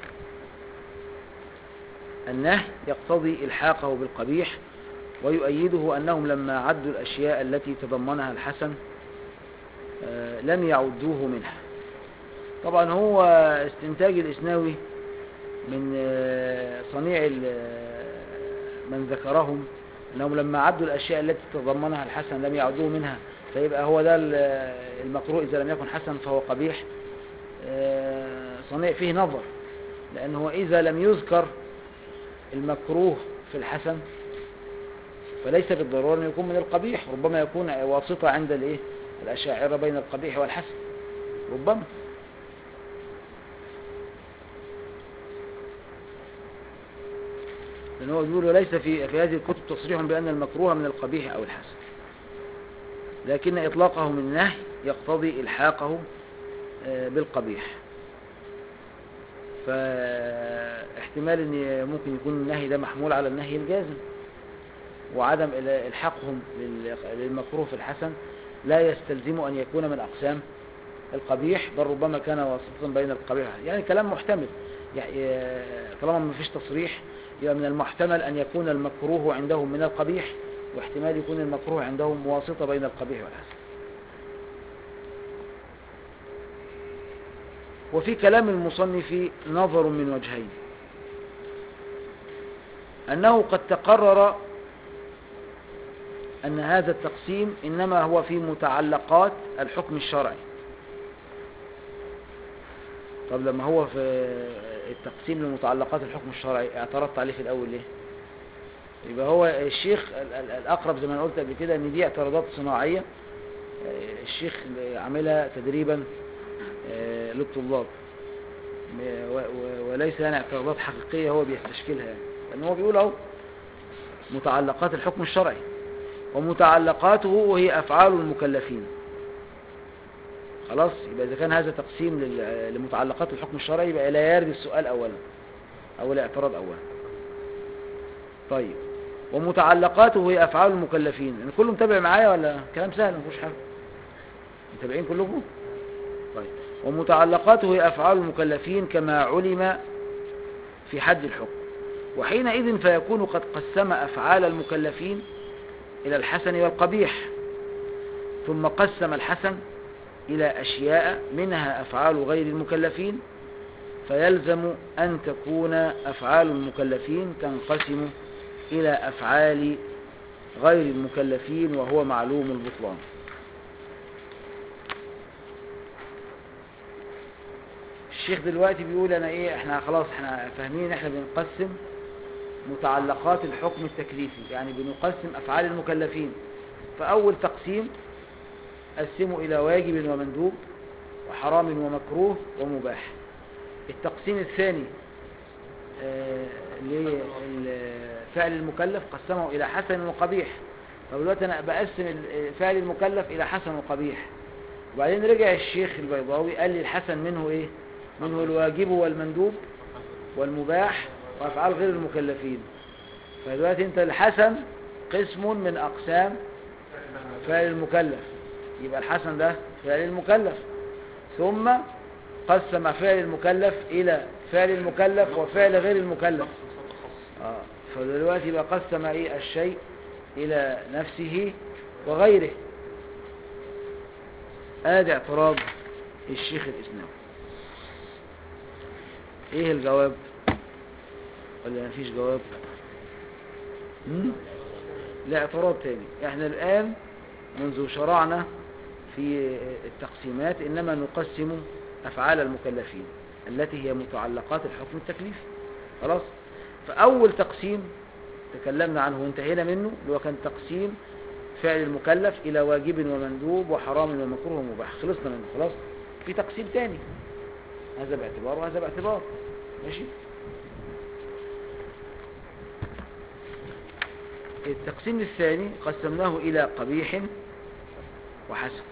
النهي يقتضي إلحاقه بالقبيح ويؤيده أنهم لما عدوا الأشياء التي تضمنها الحسن آه، لم يعدوه منها طبعا هو استنتاج الإسناوي من آه، صنيع ال- من ذكرهم أنهم لما عدوا الأشياء التي تضمنها الحسن لم يعدوه منها فيبقى هو ده ال- المكروه إذا لم يكن حسن فهو قبيح آه، صنيع فيه نظر لأنه إذا لم يذكر المكروه في الحسن فليس بالضرورة أن يكون من القبيح ربما يكون واسطة عند الإيه؟ الأشاعرة بين القبيح والحسن ربما لأن هو يقول ليس في في هذه الكتب تصريح بأن المكروه من القبيح أو الحسن لكن إطلاقه من النهي يقتضي إلحاقه آه، بالقبيح فاحتمال ان ممكن يكون النهي ده محمول على النهي الجازم وعدم ال- الحاقهم لل- للمكروه في الحسن لا يستلزم ان يكون من اقسام القبيح بل ربما كان واسطة بين القبيح يعني كلام محتمل يعني آه، طالما ما فيش تصريح يبقى من المحتمل ان يكون المكروه عندهم من القبيح واحتمال يكون المكروه عندهم واسطة بين القبيح والحسن وفي كلام المصنف نظر من وجهين أنه قد تقرر أن هذا التقسيم إنما هو في متعلقات الحكم الشرعي طب لما هو في التقسيم لمتعلقات الحكم الشرعي اعترضت عليه في الأول ليه يبقى هو الشيخ ال- ال- الأقرب زي ما أنا قلت قبل كده إن دي اعتراضات صناعية آه، الشيخ عاملها تدريبا آه، للطلاب م- و- و- وليس يعني اعتراضات حقيقية هو بيستشكلها يعني لأن هو بيقول أهو متعلقات الحكم الشرعي ومتعلقاته وهي أفعال المكلفين خلاص يبقى إذا كان هذا تقسيم لل- لمتعلقات الحكم الشرعي يبقى لا يرد السؤال أولا أو الاعتراض أولا طيب ومتعلقاته هي أفعال المكلفين إن كله متابع معايا ولا كلام سهل مفيش حاجة متابعين كلكم طيب ومتعلقاته هي أفعال المكلفين كما علم في حد الحكم وحينئذ فيكون قد قسم أفعال المكلفين إلى الحسن والقبيح ثم قسم الحسن إلى أشياء منها أفعال غير المكلفين فيلزم أن تكون أفعال المكلفين تنقسم إلى أفعال غير المكلفين وهو معلوم البطلان الشيخ دلوقتي بيقول أنا إيه إحنا خلاص إحنا فاهمين إحنا بنقسم متعلقات الحكم التكليفي يعني بنقسم أفعال المكلفين فأول تقسيم قسمه إلى واجب ومندوب وحرام ومكروه ومباح التقسيم الثاني آه، لفعل المكلف قسمه إلى حسن وقبيح طب دلوقتي أنا بقسم ال- فعل المكلف إلى حسن وقبيح وبعدين رجع الشيخ البيضاوي قال لي الحسن منه إيه منه الواجب والمندوب والمباح وأفعال غير المكلفين فدلوقتي أنت الحسن قسم من أقسام فعل المكلف يبقى الحسن ده فعل المكلف ثم قسم فعل المكلف إلى فعل المكلف وفعل غير المكلف آه. فدلوقتي يبقى قسم إيه الشيء إلى نفسه وغيره ادي اعتراض الشيخ الإسلام ايه الجواب ولا مفيش جواب مم؟ لا اعتراض تاني احنا الآن منذ شرعنا في التقسيمات إنما نقسم أفعال المكلفين التي هي متعلقات الحكم التكليفي خلاص فأول تقسيم تكلمنا عنه وانتهينا منه اللي هو كان تقسيم فعل المكلف إلى واجب ومندوب وحرام ومكروه ومباح خلصنا منه خلاص في تقسيم تاني هذا باعتبار وهذا باعتبار ماشي التقسيم الثاني قسمناه إلى قبيح وحسن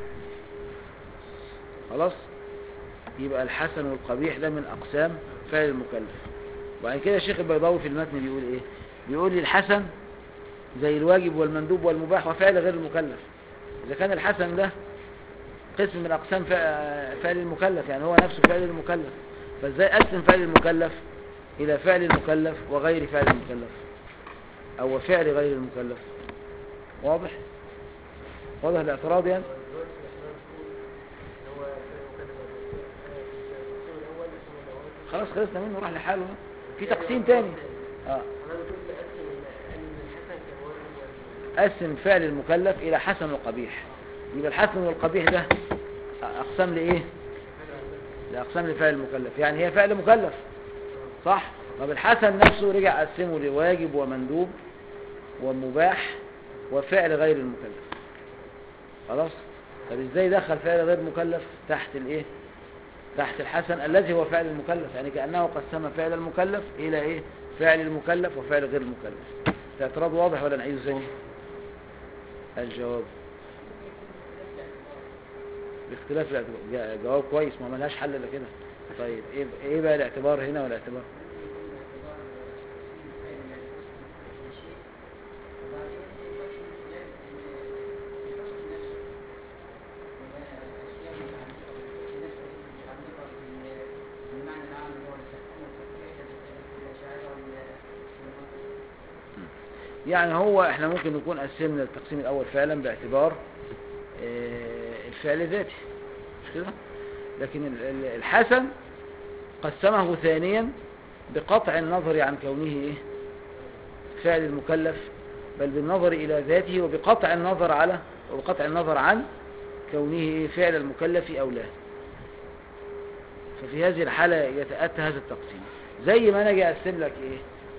خلاص يبقى الحسن والقبيح ده من أقسام فعل المكلف وبعد كده الشيخ البيضاوي في المتن بيقول إيه بيقول لي الحسن زي الواجب والمندوب والمباح وفعل غير المكلف إذا كان الحسن ده قسم من أقسام فع- فعل المكلف يعني هو نفسه فعل المكلف فازاي أقسم فعل المكلف إلى فعل المكلف وغير فعل المكلف أو فعل غير المكلف واضح واضح الاعتراض يعني خلاص خلصنا منه راح لحاله في تقسيم تاني اه قسم فعل المكلف الى حسن وقبيح يبقى الحسن والقبيح ده اقسام لايه لاقسام لفعل المكلف يعني هي فعل مكلف صح طب الحسن نفسه رجع قسمه لواجب ومندوب ومباح وفعل غير المكلف خلاص طب ازاي دخل فعل غير مكلف تحت الايه تحت الحسن الذي هو فعل المكلف يعني كأنه قسم فعل المكلف إلى إيه فعل المكلف وفعل غير المكلف الاعتراض واضح ولا نعيده ثاني الجواب باختلاف الاعتبار جا- جواب كويس ما ملهاش حل الا كده طيب ايه ايه بقى الاعتبار هنا والاعتبار يعني هو احنا ممكن نكون قسمنا التقسيم الاول فعلا باعتبار آه، الفعل ذاتي مش كده لكن ال- ال- الحسن قسمه ثانيا بقطع النظر عن كونه ايه فعل المكلف بل بالنظر الى ذاته وبقطع النظر على وبقطع النظر عن كونه ايه فعل المكلف او لا ففي هذه الحالة يتأتى هذا التقسيم زي ما انا اجي اقسم لك ايه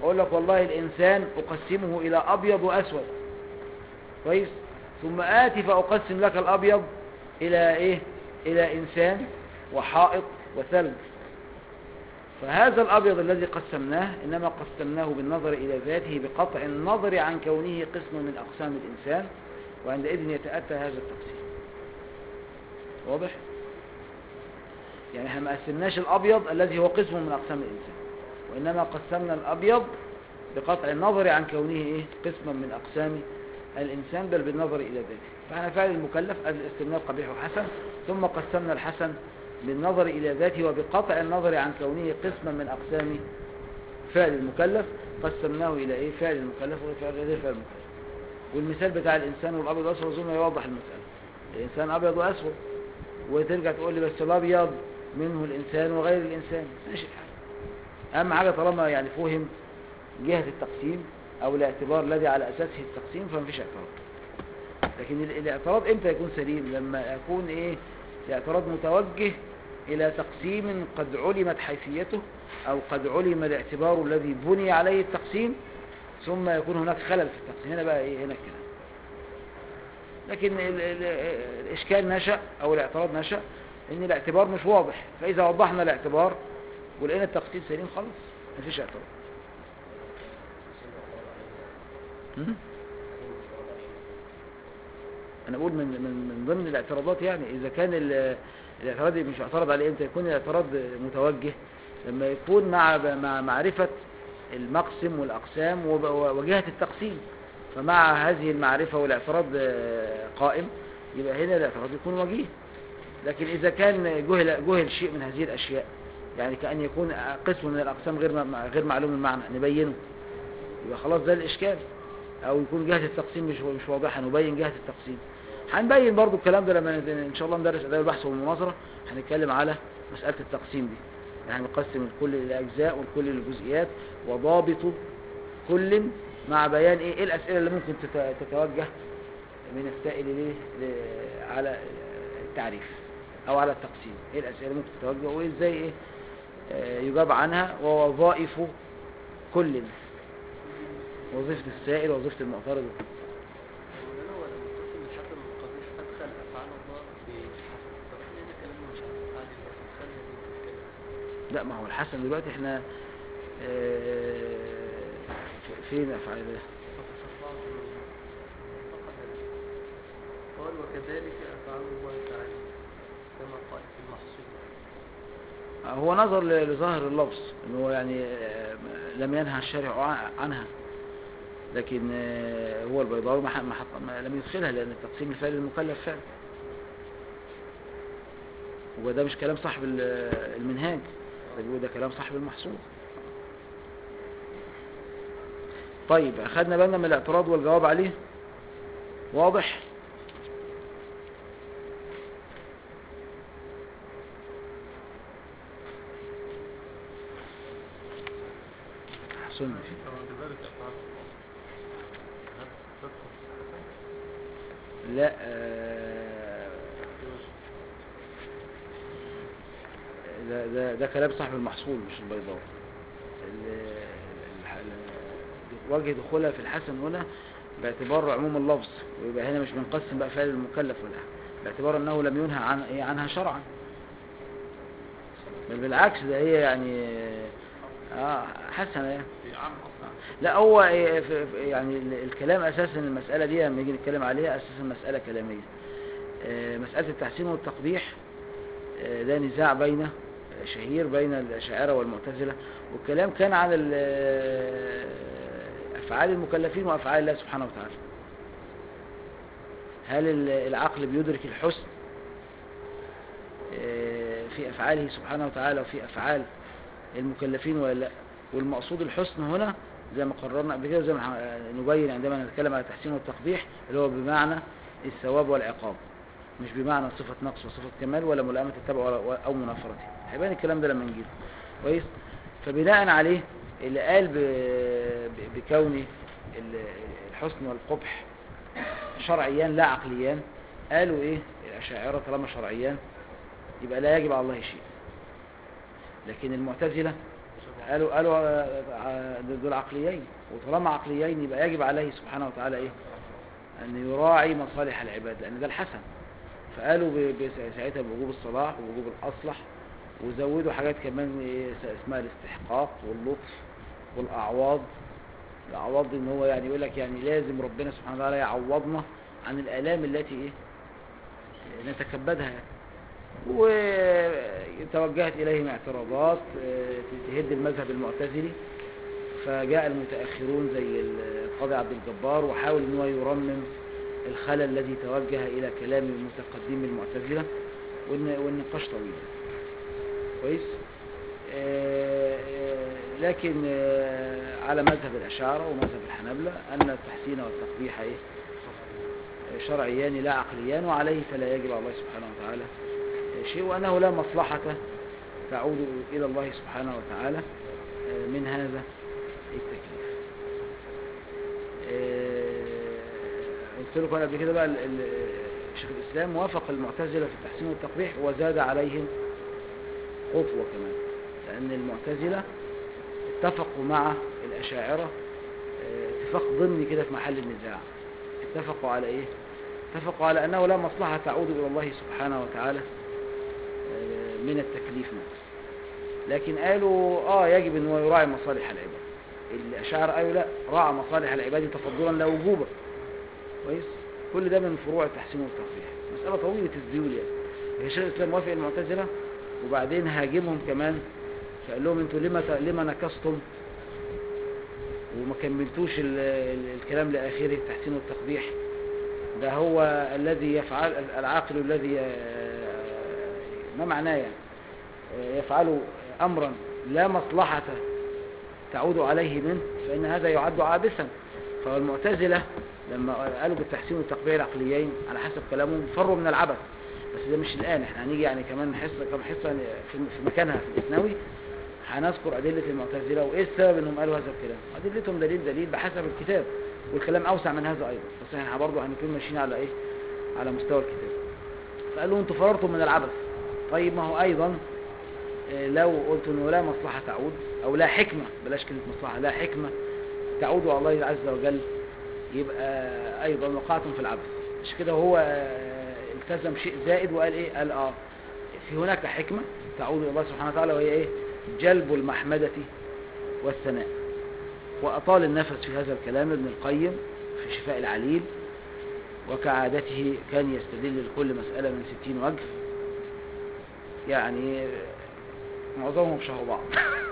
اقول لك والله الانسان اقسمه الى ابيض واسود كويس ثم اتي فاقسم لك الابيض الى ايه الى انسان وحائط وثلج فهذا الابيض الذي قسمناه انما قسمناه بالنظر الى ذاته بقطع النظر عن كونه قسم من اقسام الانسان وعندئذ يتاتى هذا التقسيم واضح يعني احنا ما قسمناش الابيض الذي هو قسم من اقسام الانسان وانما قسمنا الابيض بقطع النظر عن كونه ايه قسما من اقسام الانسان بل بالنظر الى ذاته فاحنا فعل المكلف الاستمناء قبيح وحسن ثم قسمنا الحسن بالنظر الى ذاته وبقطع النظر عن كونه قسما من اقسام فعل المكلف قسمناه الى ايه فعل المكلف وفعل غير فعل المكلف والمثال بتاع الانسان والابيض والاسود اظن يوضح المساله الانسان ابيض واسود وترجع تقول لي بس الابيض منه الانسان وغير الانسان ماشي الحال اهم حاجه طالما يعني فهم جهه التقسيم او الاعتبار الذي على اساسه التقسيم فما فيش اعتراض لكن ال- الاعتراض امتى يكون سليم لما يكون ايه الاعتراض متوجه الى تقسيم قد علمت حيثيته او قد علم الاعتبار الذي بني عليه التقسيم ثم يكون هناك خلل في التقسيم هنا بقى ايه هنا الكلام لكن ال ال الاشكال نشأ او الاعتراض نشأ ان الاعتبار مش واضح فاذا وضحنا الاعتبار ولقينا التقسيم سليم خلاص مفيش اعتراض م? انا بقول من من من ضمن الاعتراضات يعني اذا كان ال- الاعتراض مش اعترض عليه امتى يكون الاعتراض متوجه لما يكون مع مع معرفة المقسم والاقسام وب- وجهة التقسيم فمع هذه المعرفة والاعتراض آه، قائم يبقى هنا الاعتراض يكون وجيه لكن اذا كان جهل جهل شيء من هذه الاشياء يعني كأن يكون قسم من الاقسام غير م- غير معلوم المعنى نبينه يبقى خلاص ده الاشكال او يكون جهة التقسيم مش مش واضحة نبين جهة التقسيم هنبين برضو الكلام ده لما ن- ان شاء الله ندرس اداب البحث والمناظرة هنتكلم على مسألة التقسيم دي يعني نقسم الكل الى اجزاء والكل الى جزئيات وضابط كل مع بيان ايه ايه الاسئلة اللي ممكن تت- تتوجه من السائل ليه ل- على التعريف او على التقسيم ايه الاسئلة اللي ممكن تتوجه وازاي ايه آه، يجاب عنها ووظائف كل وظيفة السائل ووظيفة المعترض مولانا هو لما قسم الحسن والقبيح أدخل أفعال الله في الحسن طب احنا هنا كلامنا مش عن أفعال الله فدخلنا دي في الكلام لا ما هو الحسن دلوقتي احنا آه، ف- فين افعال الله فتصفعت من فقد لا. قال وكذلك أفعال الله تعالى كما قال في المحصول هو نظر ل- لظاهر اللفظ ان هو يعني آه، لم ينهى الشارع ع- عنها لكن آه، هو البيضاوي ما ح- ما حط- ما لم يدخلها لان التقسيم الفعل المكلف فعل وده مش كلام صاحب ال- المنهاج ده بيقول ده كلام صاحب المحصول طيب اخدنا بالنا من الاعتراض والجواب عليه واضح احسن فيه كذلك أفعال الله هل تدخل في الحسن؟ لا آه، في وجه ده, ده, ده كلام صاحب المحصول مش البيضاوي ال- ال- ال- وجه دخولها في الحسن هنا باعتبار عموم اللفظ ويبقى هنا مش بنقسم بقى فعل المكلف ولا حاجة. باعتبار انه لم ينهى عن إيه عنها شرعا بل بالعكس ده هي يعني اه حسنه يعني في عام أصلا لا هو إيه في- في- يعني ال- الكلام اساسا المسألة دي لما نيجي نتكلم عليها اساسا مسألة كلامية آه، مسألة التحسين والتقبيح آه، ده نزاع بين شهير بين الأشاعرة والمعتزلة والكلام كان عن ال- آه، أفعال المكلفين وأفعال الله سبحانه وتعالى هل ال- العقل بيدرك الحسن آه، في أفعاله سبحانه وتعالى وفي أفعال المكلفين ولا لا والمقصود الحسن هنا زي ما قررنا قبل كده زي ما ه- نبين عندما نتكلم على التحسين والتقبيح اللي هو بمعنى الثواب والعقاب مش بمعنى صفة نقص وصفة كمال ولا ملائمة التبع ولا- أو منافرته هيبان الكلام ده لما نجيله كويس فبناء عليه اللي قال ب... ب- بكون ال- الحسن والقبح شرعيان لا عقليان قالوا ايه الأشاعرة طالما شرعيان يبقى لا يجب على الله شيء لكن المعتزلة قالوا قالوا آه، آه، دول عقليين وطالما عقليين يبقى يجب عليه سبحانه وتعالى ايه ان يراعي مصالح العباد لان ده الحسن فقالوا ب- ب- ساعتها بوجوب الصلاح ووجوب الاصلح وزودوا حاجات كمان إيه س- اسمها الاستحقاق واللطف والاعواض الاعواض دي ان هو يعني يقول لك يعني لازم ربنا سبحانه وتعالى يعوضنا عن الالام التي ايه نتكبدها يعني. وتوجهت إليهم اعتراضات آه، تهد المذهب المعتزلي فجاء المتأخرون زي القاضي عبد الجبار وحاول ان هو يرمم الخلل الذي توجه إلى كلام المتقدم المعتزلة والن- والنقاش طويل كويس آه، آه، لكن آه، على مذهب الأشاعرة ومذهب الحنابلة أن التحسين والتقبيح إيه؟ شرعيان لا عقليان وعليه فلا يجب على الله سبحانه وتعالى شيء وأنه لا مصلحة تعود إلى الله سبحانه وتعالى آه، من هذا التكليف آه، قلت لكم أنا قبل كده بقى ال- ال- شيخ الإسلام وافق المعتزلة في التحسين والتقبيح وزاد عليهم خطوة كمان لأن المعتزلة اتفقوا مع الأشاعرة آه، اتفاق ضمني كده في محل النزاع اتفقوا على ايه اتفقوا على انه لا مصلحة تعود الى الله سبحانه وتعالى آه، من التكليف نفسه لكن قالوا اه يجب ان هو يراعي مصالح العباد الاشاعرة قالوا لا راعى مصالح العباد تفضلا لا وجوبا كويس كل ده من فروع التحسين والتقبيح مسألة طويلة الذيول يعني شيخ الاسلام وافق المعتزلة وبعدين هاجمهم كمان فقال لهم انتوا لما لما نكستم وما كملتوش ال- ال- الكلام لآخره التحسين والتقبيح ده هو الذي يفعل العاقل الذي آه، ما معناه يعني آه، يفعل أمرا لا مصلحة تعود عليه منه فإن هذا يعد عابثا فالمعتزلة لما قالوا بالتحسين والتقبيح العقليين على حسب كلامهم فروا من العبث بس ده مش الآن احنا هنيجي يعني كمان حصة كم حصة يعني في في مكانها في الإثنوي هنذكر أدلة المعتزلة وإيه السبب إنهم قالوا هذا الكلام أدلتهم دليل دليل بحسب الكتاب والكلام أوسع من هذا أيضا بس احنا برضه هنكون ماشيين على إيه على مستوى الكتاب فقالوا أنتوا فررتم من العبث طيب ما هو أيضا آه، لو قلت إنه لا مصلحة تعود أو لا حكمة بلاش كلمة مصلحة لا حكمة تعود على الله عز وجل يبقى أيضا وقعتم في العبث مش كده هو آه، التزم شيء زائد وقال إيه قال آه في هناك حكمة تعود إلى الله سبحانه وتعالى وهي إيه جلب المحمدة والثناء وأطال النفس في هذا الكلام ابن القيم في شفاء العليل وكعادته كان يستدل لكل مسألة من ستين وجه يعني معظمهم شهوا بعض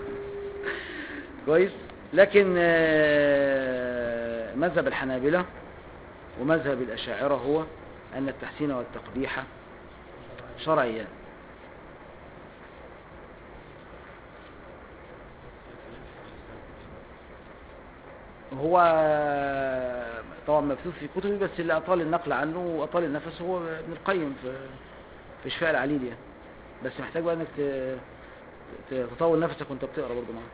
كويس لكن آه، مذهب الحنابلة ومذهب الأشاعرة هو أن التحسين والتقبيح شرعيان هو طبعا مكتوب في كتبي بس اللي أطال النقل عنه وأطال النفس هو ابن القيم في في شفاء العليل يعني بس محتاج بقى انك ت- ت- تطول نفسك وانت بتقرا برضه معاه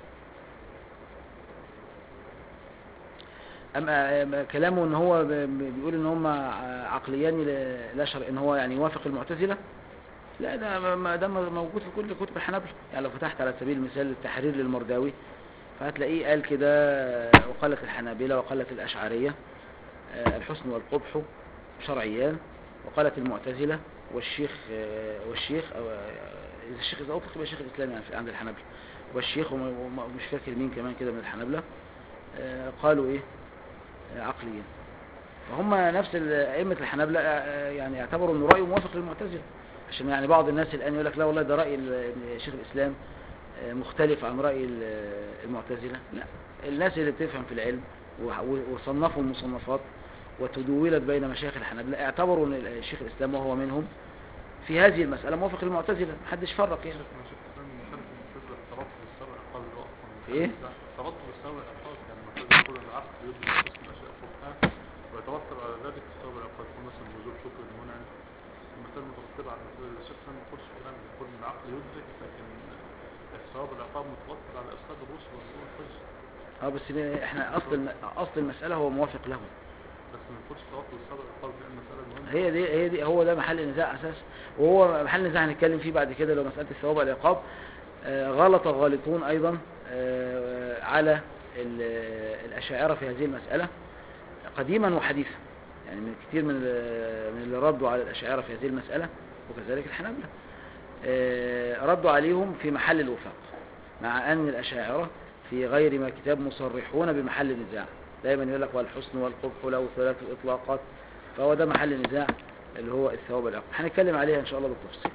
اما أما كلامه ان هو ب- ب- بيقول ان هم عقليان لا- لا شرع ان هو يعني يوافق المعتزله لا ده ما- ما ده موجود في كل كتب الحنابلة يعني لو فتحت على سبيل المثال التحرير للمرداوي فهتلاقيه قال كده وقالت الحنابلة وقالت الأشعرية آه، الحسن والقبح شرعيان وقالت المعتزلة والشيخ آه، والشيخ أو آه، إذا الشيخ إذا أطلق يبقى شيخ الإسلام يعني في- عند الحنابلة والشيخ وم- وم- ومش فاكر مين كمان كده من الحنابلة آه، قالوا إيه آه، عقليا فهم نفس ال- أئمة الحنابلة آه، يعني اعتبروا أن رأيه موافق للمعتزلة عشان يعني بعض الناس الآن يقول لك لا والله ده رأي ال- شيخ الإسلام آه، مختلف عن رأي ال- المعتزلة لا الناس اللي بتفهم في العلم وح- و- وصنفوا المصنفات وتدولت بين مشايخ الحنابلة اعتبروا ان ال- شيخ الإسلام وهو منهم في هذه المسألة موافق للمعتزلة محدش فرق يعني شيخ ما شيخ الإسلام مخالف المعتزلة في ترتب السبع الأقل وقفا في إيه؟ ترتب السبع الأقل يعني المعتزلة يقول أن العقل يدرك قسم الأشياء فوقها ويترتب على ذلك السبع الأقل يكون مثلا نزول شكر المنعم المثال مترتبة على المثال الشيخ الإسلام ما يقولش كلام يقول أن العقل يدرك لكن الثواب العقاب مترتب على إفساد الرسل والرسول الحجة اه بس ب- احنا اصل الم- اصل المسألة هو موافق له بس ما يقولش ترتب السبع الأقل دي المسألة المهمة هي دي هي دي هو ده محل نزاع اساس وهو محل نزاع هنتكلم فيه بعد كده لو مسألة الثواب والعقاب آه، غلط الغالطون أيضا آه، على ال- الأشاعرة في هذه المسألة قديما وحديثا يعني من كثير من ال- من اللي ردوا على الأشاعرة في هذه المسألة وكذلك الحنابلة آه، ردوا عليهم في محل الوفاق مع أن الأشاعرة في غير ما كتاب مصرحون بمحل النزاع دايما يقول لك والحسن والقبح له ثلاث إطلاقات فهو ده محل النزاع اللي هو الثواب والعقاب هنتكلم عليها إن شاء الله بالتفصيل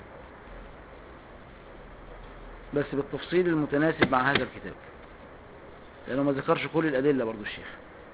بس بالتفصيل المتناسب مع هذا الكتاب لأنه ما ذكرش كل الأدلة برضو الشيخ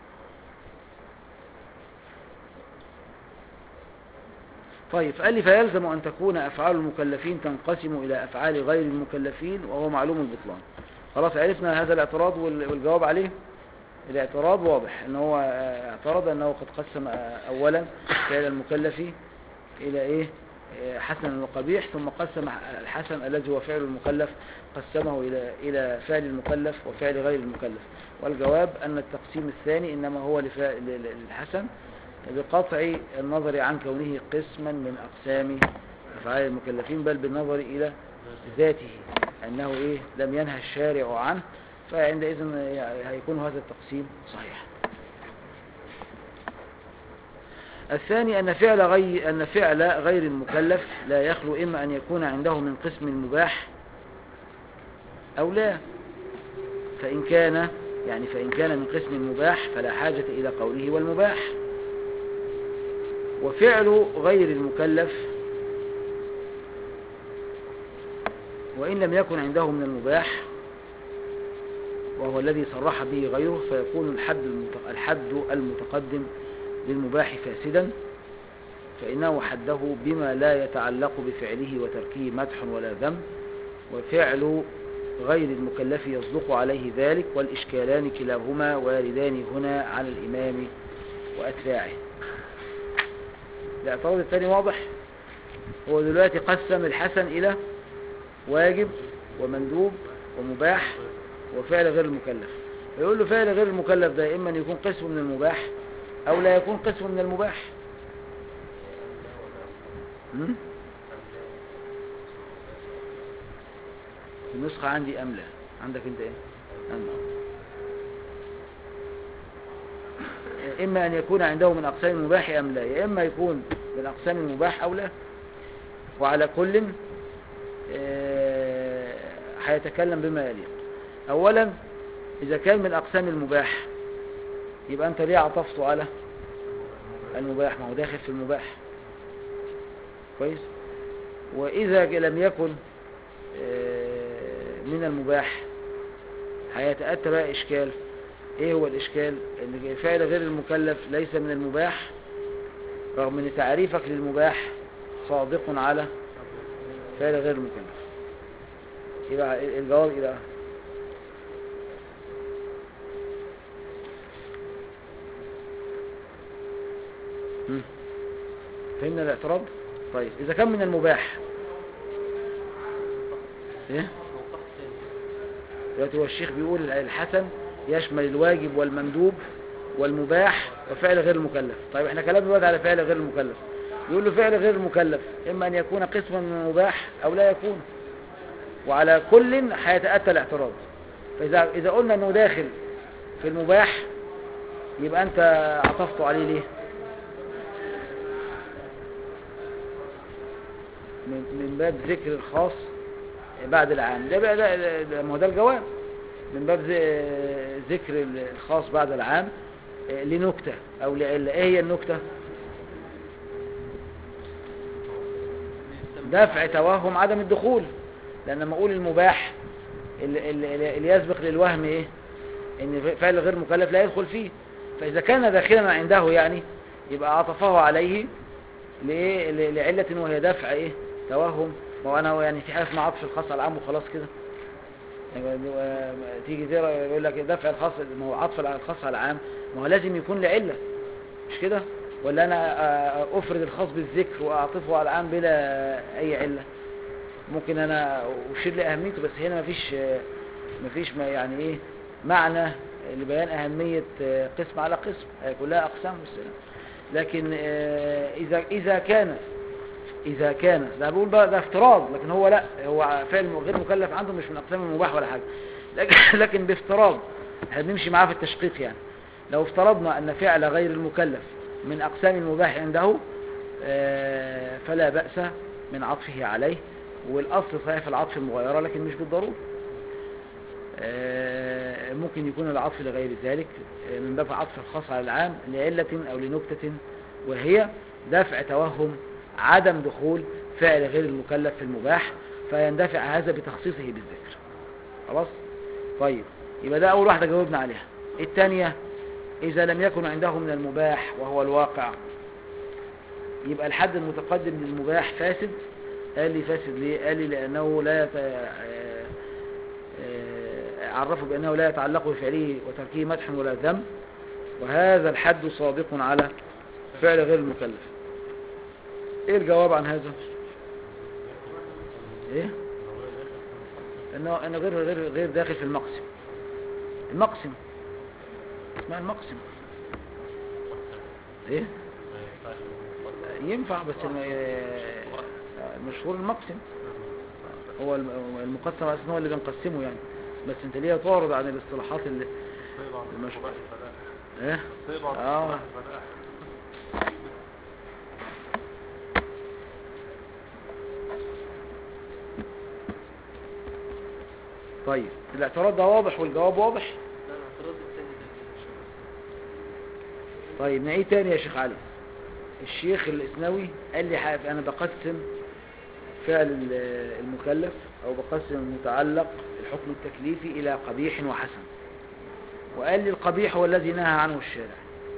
طيب فقال لي فيلزم أن تكون أفعال المكلفين تنقسم إلى أفعال غير المكلفين وهو معلوم البطلان خلاص عرفنا هذا الاعتراض وال- والجواب عليه الاعتراض واضح ان هو آه، اعترض انه قد قسم آه، اولا فعل المكلف الى ايه آه، حسن وقبيح ثم قسم الحسن الذي هو فعل المكلف قسمه الى الى فعل المكلف وفعل غير المكلف والجواب ان التقسيم الثاني انما هو لفا- ل- ل- للحسن بقطع النظر عن كونه قسما من اقسام افعال المكلفين بل بالنظر الى ذاته انه ايه لم ينهى الشارع عنه فعندئذ هيكون هذا التقسيم صحيح الثاني أن فعل غير أن فعل غير المكلف لا يخلو إما أن يكون عنده من قسم المباح أو لا فإن كان يعني فإن كان من قسم المباح فلا حاجة إلى قوله والمباح وفعل غير المكلف وإن لم يكن عنده من المباح وهو الذي صرح به غيره فيكون الحد المت- الحد المتقدم للمباح فاسدا فإنه حده بما لا يتعلق بفعله وتركه مدح ولا ذم وفعل غير المكلف يصدق عليه ذلك والإشكالان كلاهما واردان هنا على الإمام وأتباعه الاعتراض الثاني واضح هو دلوقتي قسم الحسن إلى واجب ومندوب ومباح وفعل غير المكلف فيقول له فعل غير المكلف ده إما أن يكون قسم من المباح أو لا يكون قسم من المباح هم؟ النسخة عندي أم لا عندك أنت إيه أم لا. إما أن يكون عنده من أقسام المباح أم لا يا إما يكون من أقسام المباح أو لا وعلى كل آه، هيتكلم بما يليق أولا إذا كان من أقسام المباح يبقى أنت ليه عطفته على المباح ما هو داخل في المباح كويس وإذا لم يكن آه، من المباح هيتأتى بقى إشكال إيه هو الإشكال إن فعل غير المكلف ليس من المباح رغم أن تعريفك للمباح صادق على فعل غير المكلف يبقى الجواب إلى مم. فهمنا الاعتراض طيب إذا كان من المباح إيه موقع ثاني دلوقتي هو الشيخ بيقول الحسن يشمل الواجب والمندوب والمباح وفعل غير المكلف طيب احنا كلامنا دلوقتي على فعل غير المكلف يقول له فعل غير المكلف اما ان يكون قسما من المباح او لا يكون وعلى كل هيتاتى الاعتراض فاذا اذا قلنا انه داخل في المباح يبقى انت عطفته عليه ليه من من باب ذكر الخاص بعد العام ده بقى ده, ده, ده ما هو ده الجواب من باب ذ- ذكر الخاص بعد العام آه، لنكتة أو لعلة إيه هي النكتة دفع توهم عدم الدخول لأن لما أقول المباح اللي, اللي اللي يسبق للوهم إيه إن فعل غير مكلف لا يدخل فيه فإذا كان داخلا عنده يعني يبقى عطفه عليه لإيه ل- لعلة وهي دفع إيه توهم ما هو أنا يعني في حاجة اسمها عطف الخاص على العام وخلاص كده يعني آه، تيجي تقرا يقول لك دفع الخاص ما هو عطف على الخاص على العام ما هو لازم يكون لعله مش كده ولا انا آه، افرد الخاص بالذكر واعطفه على العام بلا اي عله ممكن انا اشير لاهميته بس هنا مفيش آه، مفيش ما يعني ايه معنى لبيان اهميه آه، قسم على قسم هي كلها اقسام والسلام لكن آه، اذا اذا كان إذا كان ده بقول بقى ده افتراض لكن هو لا هو فعل غير مكلف عنده مش من أقسام المباح ولا حاجة لكن, لكن بافتراض احنا بنمشي معاه في التشقيق يعني لو افترضنا أن فعل غير المكلف من أقسام المباح عنده آه، فلا بأس من عطفه عليه والأصل صحيح في العطف المغايرة لكن مش بالضرورة آه، ممكن يكون العطف لغير ذلك آه، من باب عطف الخاص على العام لعلة أو لنكتة وهي دفع توهم عدم دخول فعل غير المكلف في المباح فيندفع هذا بتخصيصه بالذكر خلاص طيب يبقى ده أول واحدة جاوبنا عليها الثانية إذا لم يكن عنده من المباح وهو الواقع يبقى الحد المتقدم للمباح فاسد قال لي فاسد ليه قال لي لأنه لا يت... آه، آه، عرفه بأنه لا يتعلق بفعله وتركه مدح ولا ذم وهذا الحد صادق على فعل غير المكلف ايه الجواب عن هذا ايه انه انه غير غير غير داخل في المقسم المقسم اسمها المقسم ايه ينفع بس الم- آه، المشهور المقسم هو الم- المقسم أصلا هو اللي بنقسمه يعني بس انت ليه تعرض عن الاصطلاحات اللي سيد عبد المشهور. المباح الفلاح ايه سيد عبد آه. المباح الفلاح طيب الاعتراض ده واضح والجواب واضح لا الاعتراض الثاني ده كده شوية. طيب نعيد تاني يا شيخ علي الشيخ الاسنوي قال لي حاجة انا بقسم فعل ال- المكلف او بقسم المتعلق الحكم التكليفي الى قبيح وحسن وقال لي القبيح هو الذي نهى عنه الشارع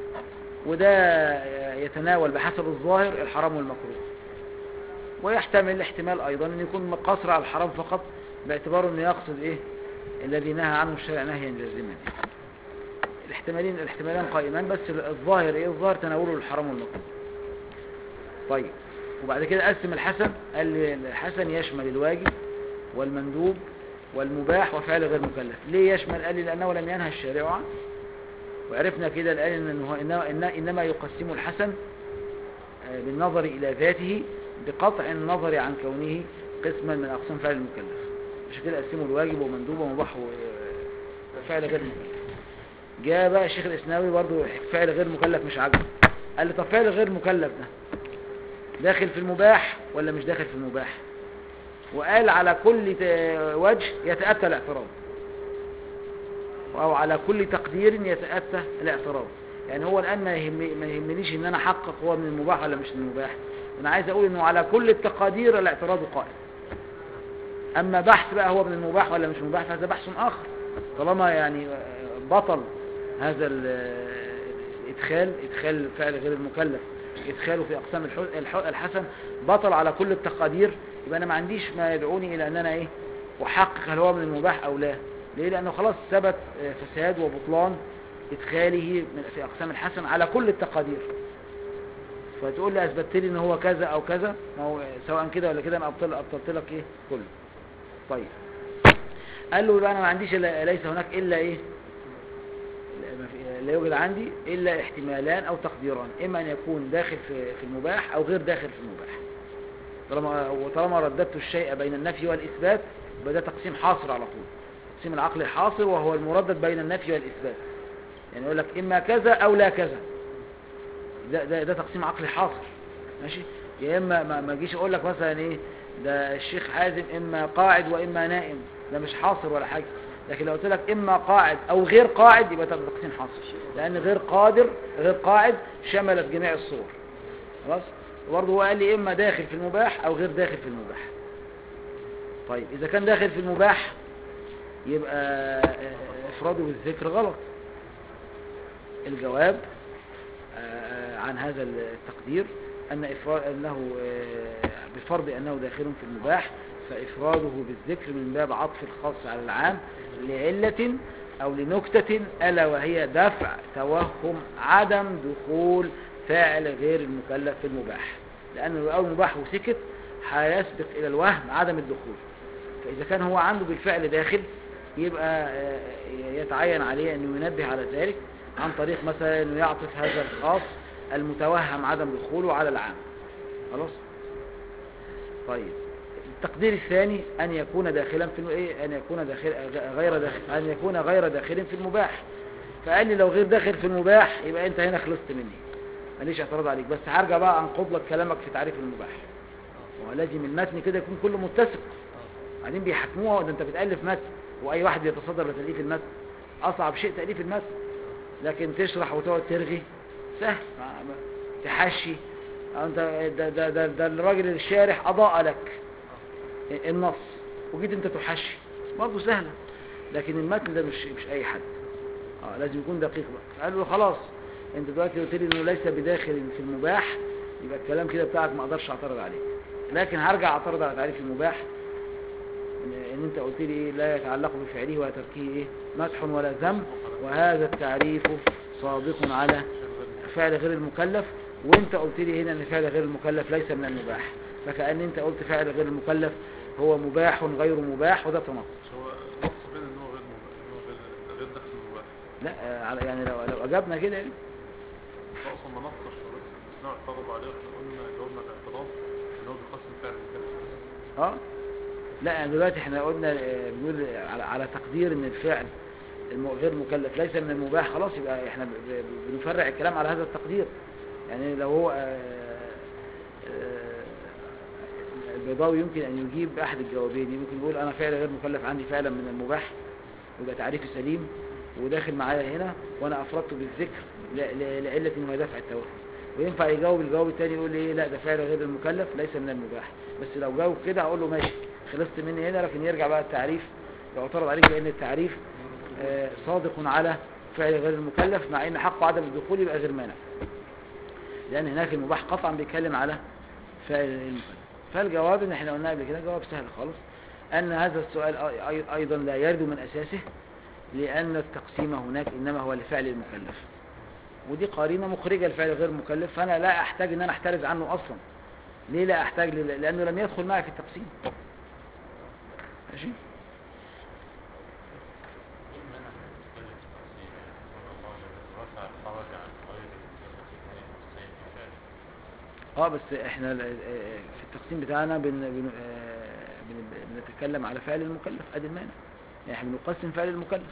وده يتناول بحسب الظاهر الحرام والمكروه ويحتمل الاحتمال ايضا ان يكون قصر على الحرام فقط باعتباره انه يقصد ايه الذي نهى عنه الشارع نهيا جازما الاحتمالين الاحتمالان قائمان بس الظاهر ايه الظاهر تناوله الحرام والمكروه طيب وبعد كده قسم الحسن قال لي الحسن يشمل الواجب والمندوب والمباح وفعل غير مكلف ليه يشمل قال لي لانه لم ينهى الشارع عنه وعرفنا كده الآن إنه إنما, إن- إنما يقسم الحسن آه، بالنظر إلى ذاته بقطع النظر عن كونه قسما من أقسام فعل المكلف عشان كده قسموا الواجب ومندوب ومباح و- وفعل غير مكلف جاء بقى الشيخ الإسناوي برضو فعل غير مكلف مش عاجبه قال لي طب فعل غير مكلف ده داخل في المباح ولا مش داخل في المباح وقال على كل ت- وجه يتأتى الاعتراض أو على كل تقدير يتأتى الاعتراض يعني هو الآن ما, يهم ما يهمنيش إن أنا أحقق هو من المباح ولا مش من المباح أنا عايز أقول إنه على كل التقادير الاعتراض قائم أما بحث بقى هو من المباح ولا مش من المباح فهذا بحث آخر طالما يعني بطل هذا ال- الإدخال إدخال فعل غير المكلف إدخاله في أقسام الح- الح- الحسن بطل على كل التقادير يبقى أنا ما عنديش ما يدعوني إلى أن أنا إيه أحقق هل هو من المباح أو لا ليه لأنه خلاص ثبت آه، فساد وبطلان إدخاله من- في أقسام الحسن على كل التقادير فتقول لي أثبتت لي إن هو كذا أو كذا ما هو سواء كده ولا كده أنا أبطل أبطلت لك إيه كله طيب قال له يبقى أنا ما عنديش إلا- ليس هناك إلا إيه لا- ما في- لا يوجد عندي إلا احتمالان أو تقديران إما أن يكون داخل في في المباح أو غير داخل في المباح طالما وطالما رددت الشيء بين النفي والإثبات يبقى ده تقسيم حاصر على طول تقسيم العقل الحاصر وهو المردد بين النفي والإثبات يعني يقول لك إما كذا أو لا كذا ده, ده, ده تقسيم عقلي حاصر ماشي يا إما ما, ما جيش أقول لك مثلا إيه ده الشيخ حازم إما قاعد وإما نائم ده مش حاصر ولا حاجة لكن لو قلت لك إما قاعد أو غير قاعد يبقى ده تقسيم حاصر لأن غير قادر غير قاعد شملت جميع الصور خلاص وبرضه هو قال لي إما داخل في المباح أو غير داخل في المباح طيب إذا كان داخل في المباح يبقى آه، إفراده بالذكر غلط الجواب آه، عن هذا التقدير أن إفراد أنه آه، بفرض أنه داخل في المباح فإفراده بالذكر من باب عطف الخاص على العام لعلة أو لنكتة ألا وهي دفع توهم عدم دخول فاعل غير المكلف في المباح لأنه لو قال مباح وسكت هيسبق إلى الوهم عدم الدخول فإذا كان هو عنده بالفعل داخل يبقى آه، يتعين عليه أنه ينبه على ذلك عن طريق مثلا أنه يعطف هذا الخاص المتوهم عدم دخوله على العام خلاص طيب التقدير الثاني أن يكون داخلا في الم- إيه أن يكون داخل غير داخل أن يكون غير داخل في المباح فقال لي لو غير داخل في المباح يبقى أنت هنا خلصت مني ماليش اعتراض عليك بس هرجع بقى أنقض لك كلامك في تعريف المباح هو لازم المتن كده يكون كله متسق بعدين بيحكموها ده أنت بتألف متن وأي واحد بيتصدر لتأليف المتن أصعب شيء تأليف المتن لكن تشرح وتقعد ترغي سهل ما- ما- تحشي انت ده, ده, ده, ده الراجل الشارح اضاء لك النص وجيت انت تحشي برضه سهلة لكن المتن ده مش مش اي حد اه لازم يكون دقيق بقى قال له خلاص انت دلوقتي قلت لي انه ليس بداخل في المباح يبقى الكلام كده بتاعك ما اقدرش اعترض عليه لكن هرجع اعترض على تعريف المباح ان إن انت قلت لي إيه لا يتعلق بفعله ولا تركه ايه مدح ولا ذم وهذا التعريف صادق على فعل غير المكلف وانت قلت لي هنا ان فعل غير المكلف ليس من المباح فكأن انت قلت فعل غير المكلف هو مباح غير مباح وده تناقض مش هو نص بين ان هو غير مباح ان هو غير غير داخل المباح لا آه، على- يعني لو لو اجابنا كده يعني هو اصلا ما نصش هو بس الاثنين اعترضوا عليه واحنا قلنا جاوبنا باعتراض ان هو بيقسم فعل المكلف بس اه لا يعني دلوقتي احنا قلنا آه، بنقول على, على تقدير ان الفعل الم- غير مكلف ليس من المباح خلاص يبقى احنا ب- ب- بنفرع الكلام على هذا التقدير يعني لو هو آه، آه، البيضاوي يمكن ان يجيب احد الجوابين يمكن يقول انا فعل غير مكلف عندي فعلا من المباح ويبقى تعريفي سليم وداخل معايا هنا وانا افردته بالذكر ل- ل- لعله انه يدافع التوهم وينفع يجاوب الجواب التاني يقول لي ايه لا ده فعل غير المكلف ليس من المباح بس لو جاوب كده هقول له ماشي خلصت مني هنا لكن يرجع بقى التعريف يعترض عليك بان التعريف آه، صادق على فعل غير المكلف مع ان حق عدم الدخول يبقى غير مانع لان هناك المباح قطعا بيتكلم على فعل المكلف فالجواب ان احنا قلنا قبل كده جواب سهل خالص ان هذا السؤال أي- أي- ايضا لا يرد من اساسه لان التقسيم هناك انما هو لفعل المكلف ودي قرينه مخرجه لفعل غير المكلف فانا لا احتاج ان انا احترز عنه اصلا ليه لا احتاج ل- لانه لم يدخل معي في التقسيم ماشي اه بس احنا ال- آه، في التقسيم بتاعنا بن بن آه، بن- بنتكلم على فعل المكلف ادي المانع يعني احنا بنقسم فعل المكلف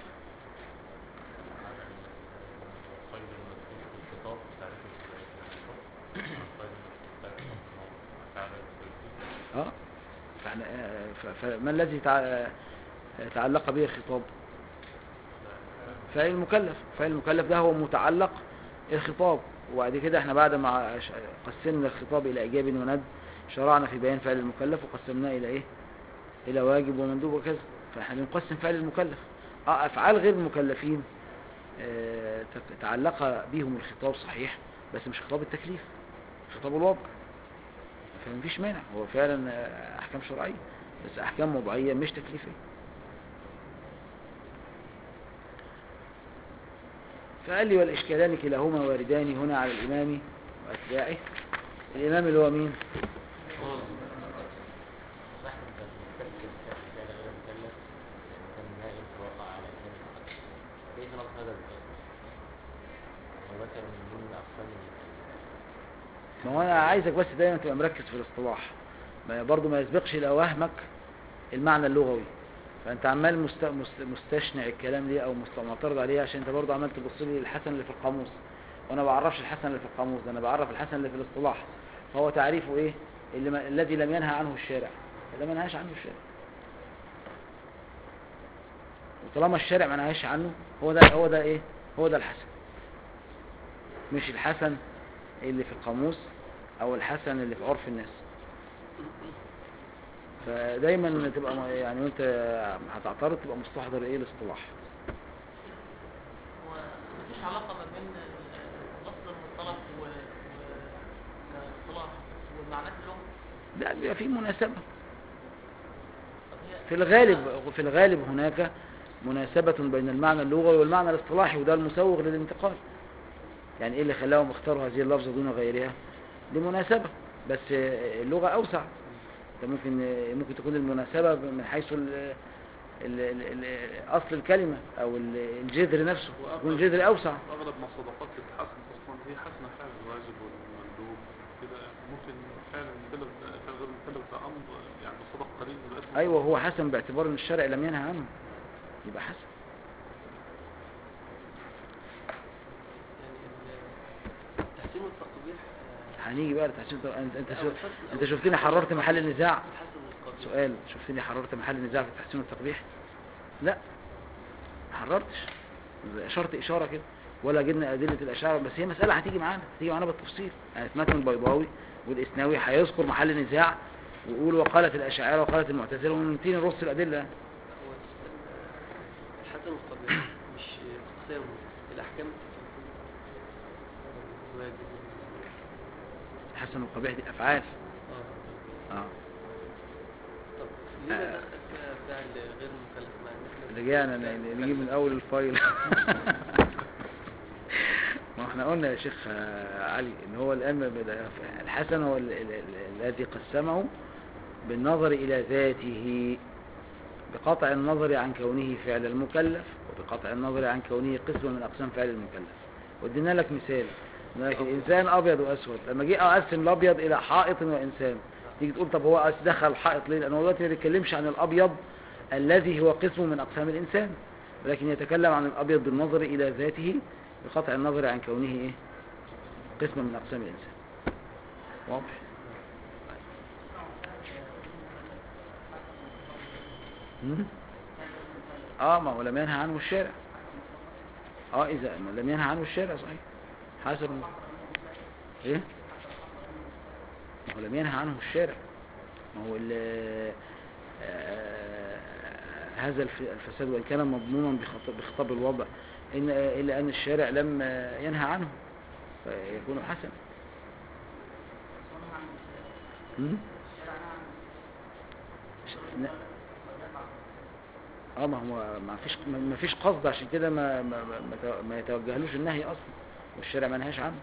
اه فاحنا آه، ف- فما الذي تع- آه، تعلق به الخطاب فعل المكلف فعل المكلف ده هو متعلق الخطاب وبعد كده احنا بعد ما ش- قسمنا الخطاب الى ايجاب وند شرعنا في بيان فعل المكلف وقسمناه الى ايه الى واجب ومندوب وكذا فاحنا بنقسم فعل المكلف اه افعال غير المكلفين آه، تت- تعلق بهم الخطاب صحيح بس مش خطاب التكليف خطاب الوضع فمفيش مانع هو فعلا آه، احكام شرعيه بس احكام وضعيه مش تكليفيه فقال لي والإشكالان كلاهما واردان هنا على الإمام وأتباعه الإمام اللي هو مين ما هو أنا عايزك بس دايما تبقى مركز في الاصطلاح ما برضه ما يسبقش إلى وهمك المعنى اللغوي فأنت عمال مست... مست... مستشنع الكلام ليه أو مست... معترض عليه عشان أنت برضه عمال تبص لي الحسن اللي في القاموس وأنا ما بعرفش الحسن اللي في القاموس ده أنا بعرف الحسن اللي في الاصطلاح فهو تعريفه إيه اللي ما... الذي لم ينهى عنه الشارع ده ما نهاش عنه الشارع وطالما الشارع ما نهاش عنه هو ده هو ده إيه هو ده الحسن مش الحسن اللي في القاموس او الحسن اللي في عرف الناس فدايما تبقى م- يعني وانت هتعترض تبقى مستحضر ايه الاصطلاح ومفيش علاقة ما بين لفظ المصطلح و- والاصطلاح والمعنات اللغة لا بيبقى في مناسبة طب هي في الغالب في الغالب هناك مناسبة بين المعنى اللغوي والمعنى الاصطلاحي وده المسوغ للانتقال يعني ايه اللي خلاهم اختاروا هذه اللفظة دون غيرها لمناسبة بس اللغة اوسع ده ممكن ممكن تكون المناسبة من حيث ال ال ال ال اصل الكلمة او ال- الجذر نفسه يكون الجذر اوسع واغلب ما صدقات تتحسن اصلا هي حسنه فعلا الواجب والمندوب كده ممكن فعلا المكلف ده فعلا غير المكلف ده امر ايوه هو حسن باعتبار ان الشرع لم ينهى عنه يبقى حسن يعني ال- التحسين والتقبيح آه، هنيجي بقى لتحسين انت انت لا، شو... هو الفرق- انت شفتني حررت محل النزاع الحسن والقبيح سؤال شفتني حررت محل النزاع في التحسين والتقبيح لا ما حررتش اشرت اشاره كده ولا جبنا ادله الاشاعره بس هي مساله هتيجي معانا هتيجي معانا بالتفصيل يعني في متن البيضاوي والاسناوي هيذكر محل النزاع ويقول وقالت الاشاعره وقالت المعتزله ونبتدي نرص الادله هو السؤال آه، الحسن والقبيح مش اقسام الاحكام التكليفيه الواجب الحسن والقبيح دي افعال اه اه طب ليه ما آه. دخل فيها فعل غير مكلف مع ان احنا رجعنا بنقول فعل ن- نجيب من مكلف؟ اول الفايل ما احنا قلنا يا شيخ آه، علي ان هو الان بدا- الحسن هو ال- ال- ال- الذي قسمه بالنظر الى ذاته بقطع النظر عن كونه فعل المكلف وبقطع النظر عن كونه قسم من اقسام فعل المكلف ودينا لك مثال قلنا لك الانسان ابيض واسود لما جه اقسم الابيض الى حائط وانسان تيجي تقول طب هو دخل الحائط ليه لان هو دلوقتي ما بيتكلمش عن الابيض الذي هو قسم من اقسام الانسان ولكن يتكلم عن الابيض بالنظر الى ذاته بقطع النظر عن كونه ايه قسم من اقسام الانسان واضح مم؟ اه ما هو لم ينهى عنه الشارع اه اذا ما لم ينهى عنه الشارع صحيح حسب ايه ما هو لم ينهى عنه الشارع ما هو ال- آه، هذا الف- الفساد وان كان مضمونا بخط- بخطاب الوضع إن الا ان الشارع لم ينهى عنه فيكون حسنا مم؟ ش- ن- اه ما هو ما فيش ما فيش قصد عشان كده ما ما ما, ما تو- ما يتوجهلوش النهي اصلا والشارع ما نهاش عنه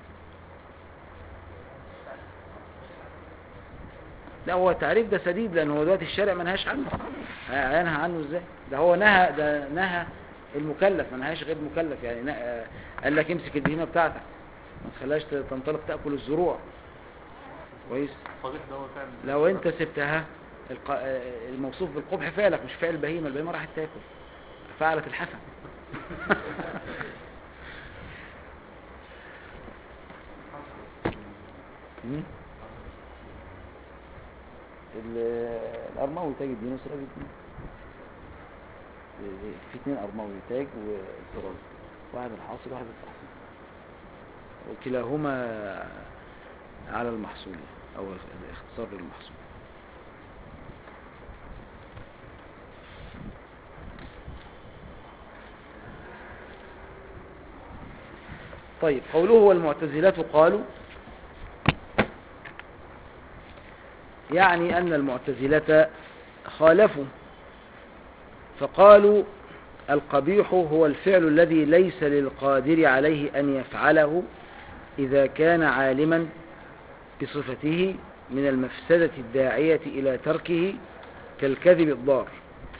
لا هو التعريف ده سديد لان هو دلوقتي الشارع ما نهاش عنه ه- هينهى عنه ازاي ده هو نهى ده نهى المكلف ما نهاش غير المكلف يعني نا- آه، قال لك امسك البهيمه بتاعتك ما تخليهاش ت- تنطلق تاكل الزروع كويس الصريح ده هو فعلا لو انت سبتها الق- آه، الموصوف بالقبح فعلك مش فعل البهيمه البهيمه راحت تاكل فعلت الحسن مم. ال- الأرماوي تاج الدين وسراج الدين في اثنين أرماوي تاج وسراج واحد الحاصل واحد التحصيل وكلاهما على المحصول أو اختصار للمحصول طيب قوله والمعتزلة قالوا يعني أن المعتزلة خالفوا فقالوا القبيح هو الفعل الذي ليس للقادر عليه أن يفعله إذا كان عالما بصفته من المفسدة الداعية إلى تركه كالكذب الضار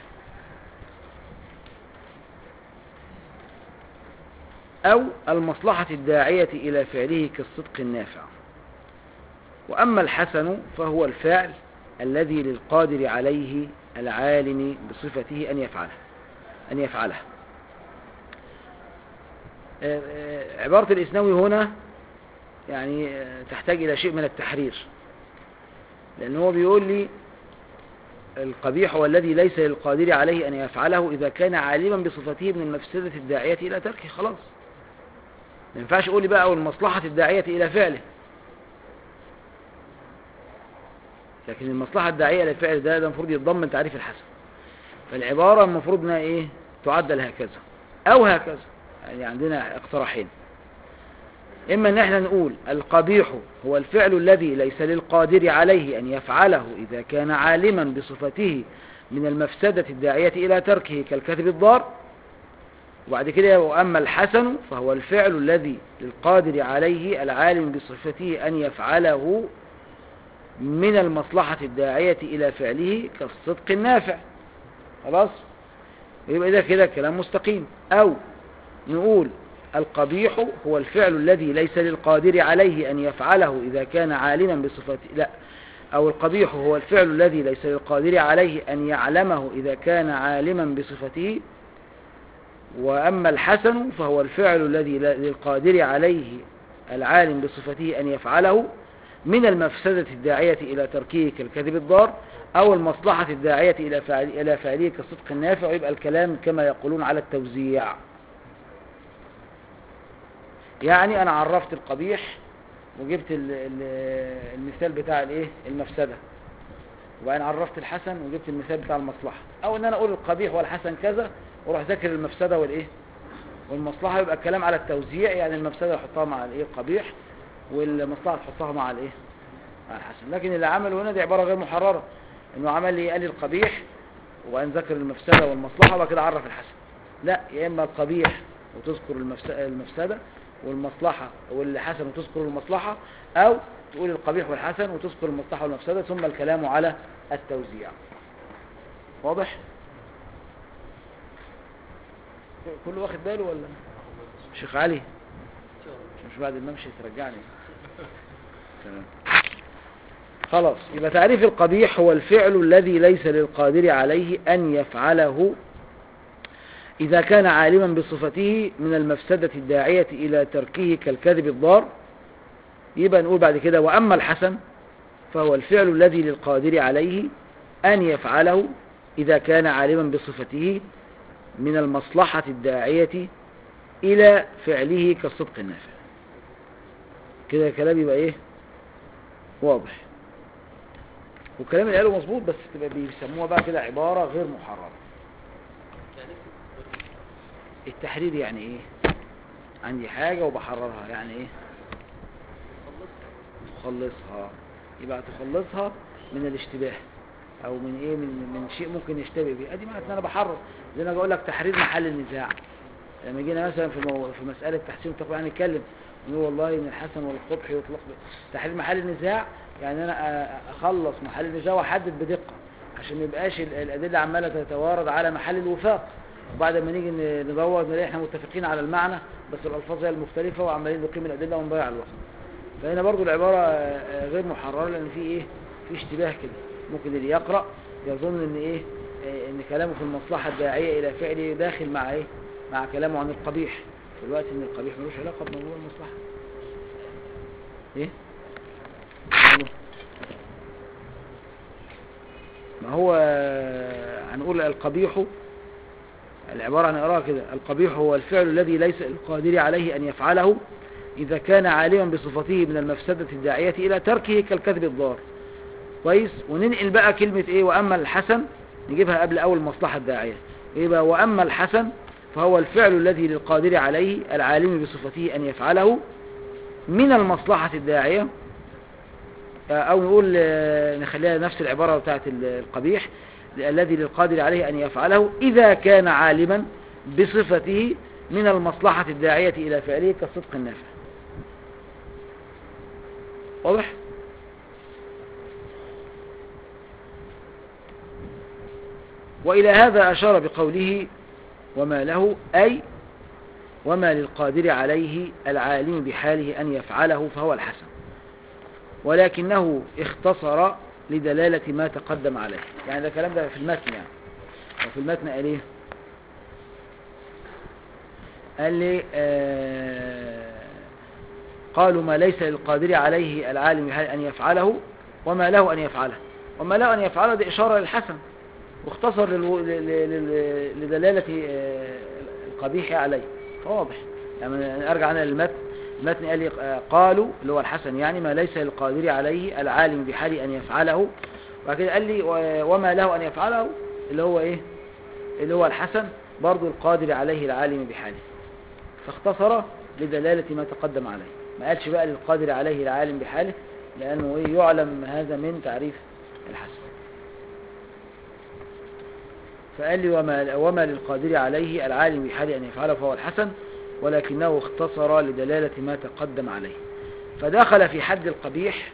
أو المصلحة الداعية إلى فعله كالصدق النافع وأما الحسن فهو الفعل الذي للقادر عليه العالم بصفته أن يفعله أن يفعله آه، آه، عبارة الإسنوي هنا يعني آه، تحتاج إلى شيء من التحرير لأن هو بيقول لي القبيح هو الذي ليس للقادر عليه أن يفعله إذا كان عالما بصفته من المفسدة الداعية إلى تركه خلاص ما ينفعش يقول لي بقى والمصلحة الداعية إلى فعله لكن المصلحة الداعية إلى فعل ده ده المفروض يتضمن تعريف الحسن فالعبارة المفروض انها ايه تعدل هكذا او هكذا يعني عندنا اقتراحين اما ان احنا نقول القبيح هو الفعل الذي ليس للقادر عليه ان يفعله اذا كان عالما بصفته من المفسدة الداعية الى تركه كالكذب الضار وبعد كده واما الحسن فهو الفعل الذي للقادر عليه العالم بصفته ان يفعله من المصلحة الداعية إلى فعله كالصدق النافع خلاص يبقى ده كده كلام مستقيم أو نقول القبيح هو الفعل الذي ليس للقادر عليه أن يفعله إذا كان عالما بصفته لا أو القبيح هو الفعل الذي ليس للقادر عليه أن يعلمه إذا كان عالما بصفته وأما الحسن فهو الفعل الذي لا- للقادر عليه العالم بصفته أن يفعله من المفسدة الداعية إلى تركه كالكذب الضار أو المصلحة الداعية إلى فعل إلى فعله كالصدق النافع ويبقى الكلام كما يقولون على التوزيع يعني أنا عرفت القبيح وجبت ال- ال- المثال بتاع الايه المفسدة وبعدين عرفت الحسن وجبت المثال بتاع المصلحة او ان انا اقول القبيح والحسن كذا واروح ذاكر المفسدة والايه والمصلحة يبقى الكلام على التوزيع يعني المفسدة يحطها مع الايه القبيح والمصلحة تحطها مع الايه مع الحسن لكن اللي عمله هنا دي عبارة غير محررة انه عمل لي قال لي القبيح وبعدين ذكر المفسدة والمصلحة وبعد كده عرف الحسن لا يا اما القبيح وتذكر المفس- المفسدة والمصلحة والحسن وتذكر المصلحة او تقول القبيح والحسن وتذكر المصلحة والمفسدة ثم الكلام على التوزيع واضح كله واخد باله ولا شيخ علي مش بعد الممشي ترجعني تمام خلاص يبقى تعريف القبيح هو الفعل الذي ليس للقادر عليه أن يفعله إذا كان عالما بصفته من المفسدة الداعية إلى تركه كالكذب الضار يبقى نقول بعد كده وأما الحسن فهو الفعل الذي للقادر عليه أن يفعله إذا كان عالما بصفته من المصلحة الداعية إلى فعله كالصدق النافع كده الكلام يبقى إيه واضح والكلام اللي قاله مظبوط بس تبقى بيسموها بقى كده عبارة غير محررة يعني التحرير يعني ايه عندي حاجة وبحررها يعني ايه تخلصها يبقى تخلصها من الاشتباه او من ايه من من شيء ممكن يشتبه به ادي معنى ان انا بحرر زي ما بقول لك تحرير محل النزاع لما جينا مثلا في مو... في مساله تحسين التقوى هنتكلم نقول والله ان الحسن والقبح يطلق ب... تحرير محل النزاع يعني انا أ- اخلص محل النزاع واحدد بدقه عشان ما يبقاش ال- الادله عماله تتوارد على محل الوفاق وبعد ما نيجي ن- ندور نلاقي احنا متفقين على المعنى بس الالفاظ هي المختلفه وعمالين نقيم الادله ونضيع الوقت فهنا برضو العبارة آه، آه، غير محررة لأن في إيه في اشتباه كده ممكن اللي يقرأ يظن إن إيه آه، إن كلامه في المصلحة الداعية إلى فعله داخل مع إيه مع كلامه عن القبيح في الوقت إن القبيح ملوش علاقة بموضوع المصلحة إيه قالوا. ما هو آه، هنقول القبيح العبارة هنقراها كده القبيح هو الفعل الذي ليس القادر عليه أن يفعله إذا كان عالما بصفته من المفسدة الداعية إلى تركه كالكذب الضار كويس وننقل بقى كلمة إيه وأما الحسن نجيبها قبل أول مصلحة الداعية إيه بقى وأما الحسن فهو الفعل الذي للقادر عليه العالم بصفته أن يفعله من المصلحة الداعية أو نقول آه، نخليها نفس العبارة بتاعت القبيح الذي للقادر عليه أن يفعله إذا كان عالما بصفته من المصلحة الداعية إلى فعله كالصدق النافع واضح؟ وإلى هذا أشار بقوله وما له أي وما للقادر عليه العالم بحاله أن يفعله فهو الحسن ولكنه اختصر لدلالة ما تقدم عليه يعني ده كلام ده في المتن يعني وفي المتن قال ايه قال لي آه قالوا ما ليس للقادر عليه العالم بحاله أن يفعله وما له أن يفعله وما له أن يفعله دي إشارة للحسن واختصر للو... ل- ل- ل- لدلالة آه، القبيح عليه فواضح يعني أرجع أنا للمتن المتن قال لي آه، قالوا اللي هو الحسن يعني ما ليس للقادر عليه العالم بحاله أن يفعله وبعد كده قال لي و- وما له أن يفعله اللي هو إيه اللي هو الحسن برضو القادر عليه العالم بحاله فاختصر لدلالة ما تقدم عليه ما قالش بقى للقادر عليه العالم بحاله لأنه إيه يعلم هذا من تعريف الحسن فقال لي وما, وما للقادر عليه العالم بحاله أن يفعله فهو الحسن ولكنه اختصر لدلالة ما تقدم عليه فدخل في حد القبيح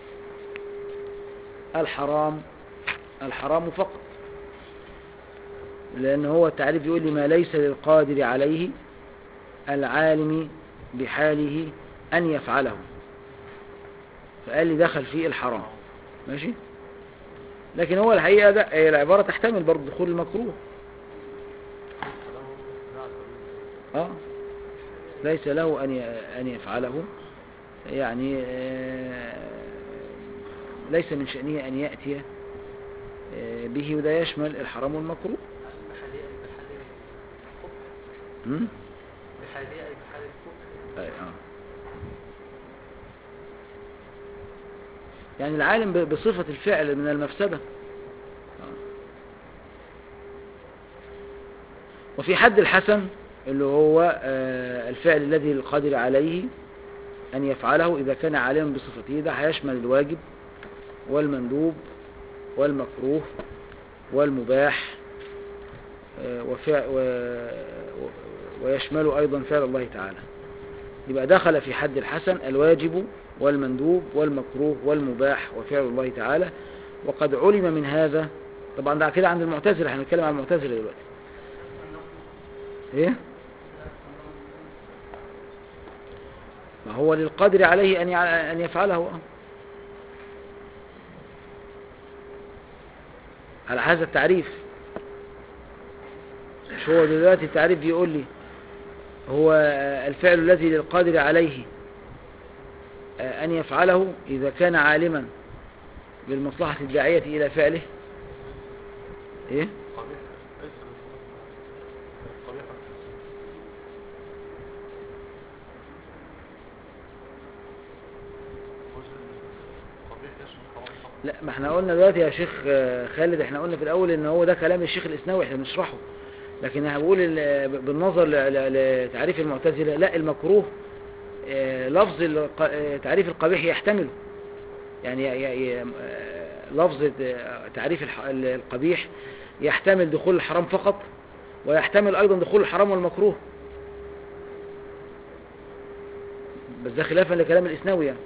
الحرام الحرام فقط لأن هو التعريف يقول لي ما ليس للقادر عليه العالم بحاله أن يفعله فقال لي دخل فيه الحرام ماشي لكن هو الحقيقة ده هي العبارة تحتمل برضه دخول المكروه اه ليس له أن ي- أن يفعله يعني آه، ليس من شأنه أن يأتي آه، به وده يشمل الحرام والمكروه بحالية بحالية الكفر م? بحالية أي بحال الكفر أي آه. يعني العالم ب- بصفة الفعل من المفسدة آه. وفي حد الحسن اللي هو آه، الفعل الذي القادر عليه أن يفعله إذا كان عالما بصفته ده هيشمل الواجب والمندوب والمكروه والمباح آه، وفع و... و- ويشمل أيضا فعل الله تعالى يبقى دخل في حد الحسن الواجب والمندوب والمكروه والمباح وفعل الله تعالى وقد علم من هذا طبعا ده كده عند المعتزلة احنا بنتكلم عن المعتزلة دلوقتي ايه ما هو للقادر عليه ان يع- ان يفعله آه. على هذا التعريف مش هو دلوقتي التعريف بيقول لي هو الفعل الذي للقادر عليه أن يفعله إذا كان عالما بالمصلحة الداعية إلى فعله إيه؟ قبيح ليس قبيح قبيح يشمل حرام فقط لا ما احنا قلنا دلوقتي يا شيخ آه، خالد احنا قلنا في الأول إن هو ده كلام الشيخ الإسناوي احنا بنشرحه لكن انا بقول ال- بالنظر ل- ل- لتعريف المعتزلة لا المكروه آه، لفظ الق- آه، تعريف القبيح يحتمله يعني ي- ي- آه، لفظ آه، تعريف الح- القبيح يحتمل دخول الحرام فقط ويحتمل أيضا دخول الحرام والمكروه بس ده خلافا لكلام الإسناوي يعني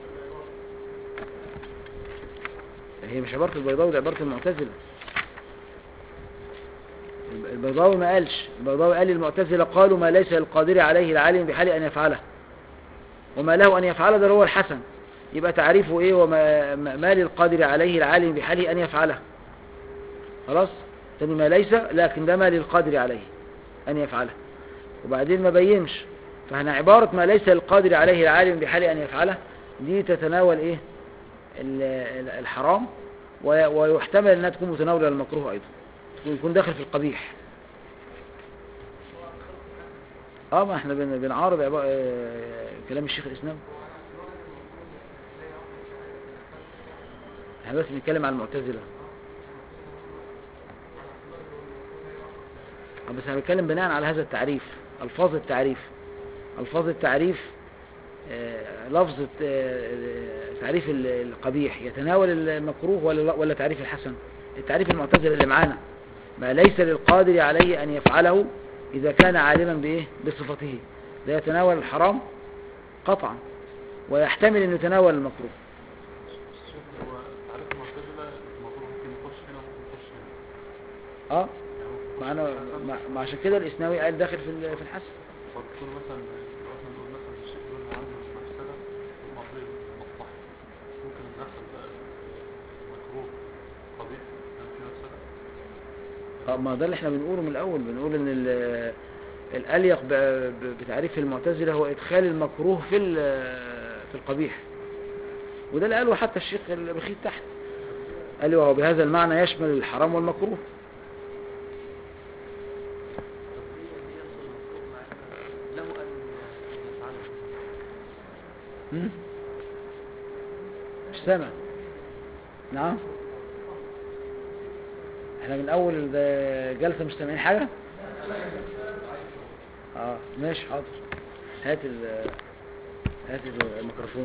هي مش عبارة البيضاوي ده عبارة المعتزلة البيضاوي ما قالش البيضاوي قال المعتزلة قالوا ما ليس للقادر عليه العالم بحال أن يفعله وما له أن يفعله ده هو الحسن يبقى تعريفه إيه وما ما ما للقادر عليه العالم بحاله أن يفعله خلاص تاني ما ليس لكن ده ما للقادر عليه أن يفعله وبعدين ما بينش فهنا عبارة ما ليس للقادر عليه العالم بحاله أن يفعله دي تتناول إيه ال- ال- الحرام وي- ويحتمل أنها تكون متناولة للمكروه أيضا تكون- يكون داخل في القبيح اه ما احنا بن- بنعارض عبا- آه، كلام الشيخ الاسلام احنا بس بنتكلم عن المعتزلة آه، بس انا بتكلم بناء على هذا التعريف الفاظ التعريف الفاظ التعريف آه، لفظ آه، تعريف ال- القبيح يتناول المكروه ولا ولا تعريف الحسن التعريف المعتزله اللي معانا ما ليس للقادر عليه ان يفعله اذا كان عالما بايه بصفته ده يتناول الحرام قطعا ويحتمل ان يتناول المكروه هو تعريف المعتزلة المفروض ممكن يخش هنا وممكن يخش هنا اه معنا مع- مع عشان كده الاسناوي قال داخل في ال- في الحسن فبتكون مثلا لو احنا نقول مثلا الشيء يقول عنه المفسدة مقابل المصلحة ممكن ندخل بقى مكروه قبيح كان في مفسدة اه ما ده اللي احنا بنقوله من الاول بنقول ان ال- الاليق ب- ب- بتعريف المعتزله هو ادخال المكروه في ال- في القبيح وده اللي قاله حتى الشيخ البخيت تحت قال وهو بهذا المعنى يشمل الحرام والمكروه طب ليه ليه يحصل المفروض معانا له أن يفعله مم؟ مش سامع نعم احنا من اول الجلسه مش سامعين حاجه اه ماشي حاضر هات ال هات الميكروفون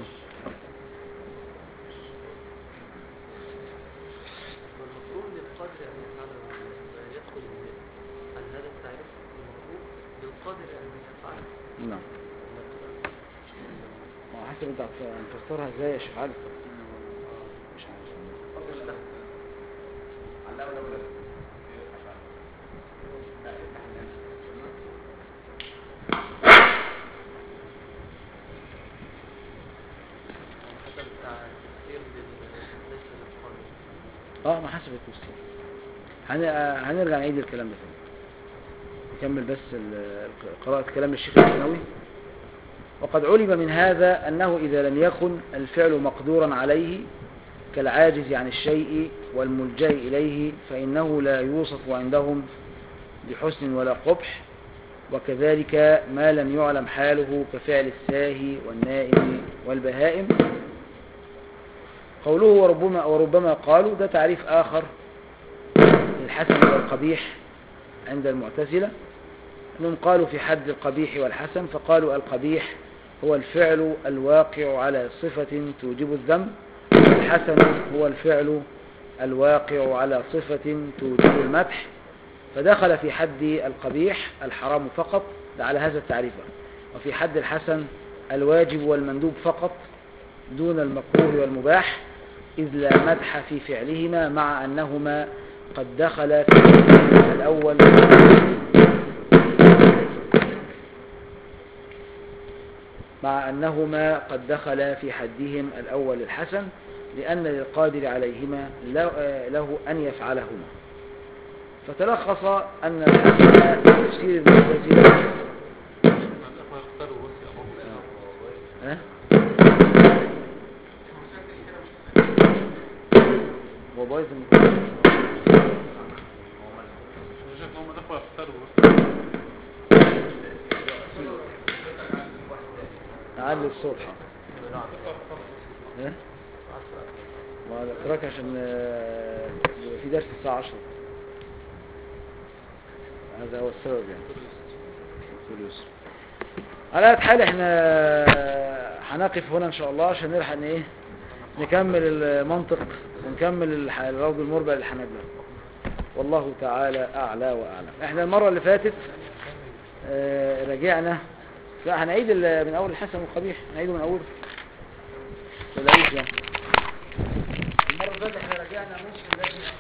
والمفروض للقادر أن يفعله يدخل عن هذا التعريف المفروض للقادر أن يفعله نعم ما هو حسب انت هت- هتفسرها ازاي يا شيخ علي مش عارف علقوا الأولى حسب التفسير لل- ليس اه ما حسب التوصيل هن... آه، هنرجع نعيد الكلام ده تاني نكمل بس ال- قراءة كلام الشيخ الثانوي وقد علم من هذا أنه إذا لم يكن الفعل مقدورا عليه كالعاجز عن الشيء والملجأ إليه فإنه لا يوصف عندهم بحسن ولا قبح وكذلك ما لم يعلم حاله كفعل الساهي والنائم والبهائم قوله وربما, وربما قالوا ده تعريف آخر للحسن والقبيح عند المعتزلة أنهم قالوا في حد القبيح والحسن فقالوا القبيح هو الفعل الواقع على صفة توجب الذنب والحسن هو الفعل الواقع على صفة توجب المدح فدخل في حد القبيح الحرام فقط ده على هذا التعريف بقى. وفي حد الحسن الواجب والمندوب فقط دون المكروه والمباح إذ لا مدح في فعلهما مع أنهما قد دخل في حدهما الأول مع أنهما قد دخل في حدهم الأول الحسن لأن للقادر عليهما له- له أن يفعلهما فتلخص أن الحسن تفسير المعتزلة الأخوة يختاروا بس يا أبو ها؟ هو بايظ الميكروفون. أنا شايف إن هم الأخوة يختاروا بس نعلي الصوت ها؟ ما الاتراك عشان آه، يبقى في درس الساعة 10 هذا هو السبب يعني كل يسر على أي حال احنا هنقف هنا ان شاء الله عشان نلحق ان ايه نكمل المنطق ونكمل الح- الروض المربع للحنابلة والله تعالى اعلى واعلم احنا المرة اللي فاتت آه، رجعنا لا هنعيد ال- من اول الحسن والقبيح هنعيده من اوله ولا ايه يعني المرة اللي فاتت احنا رجعنا نص الذي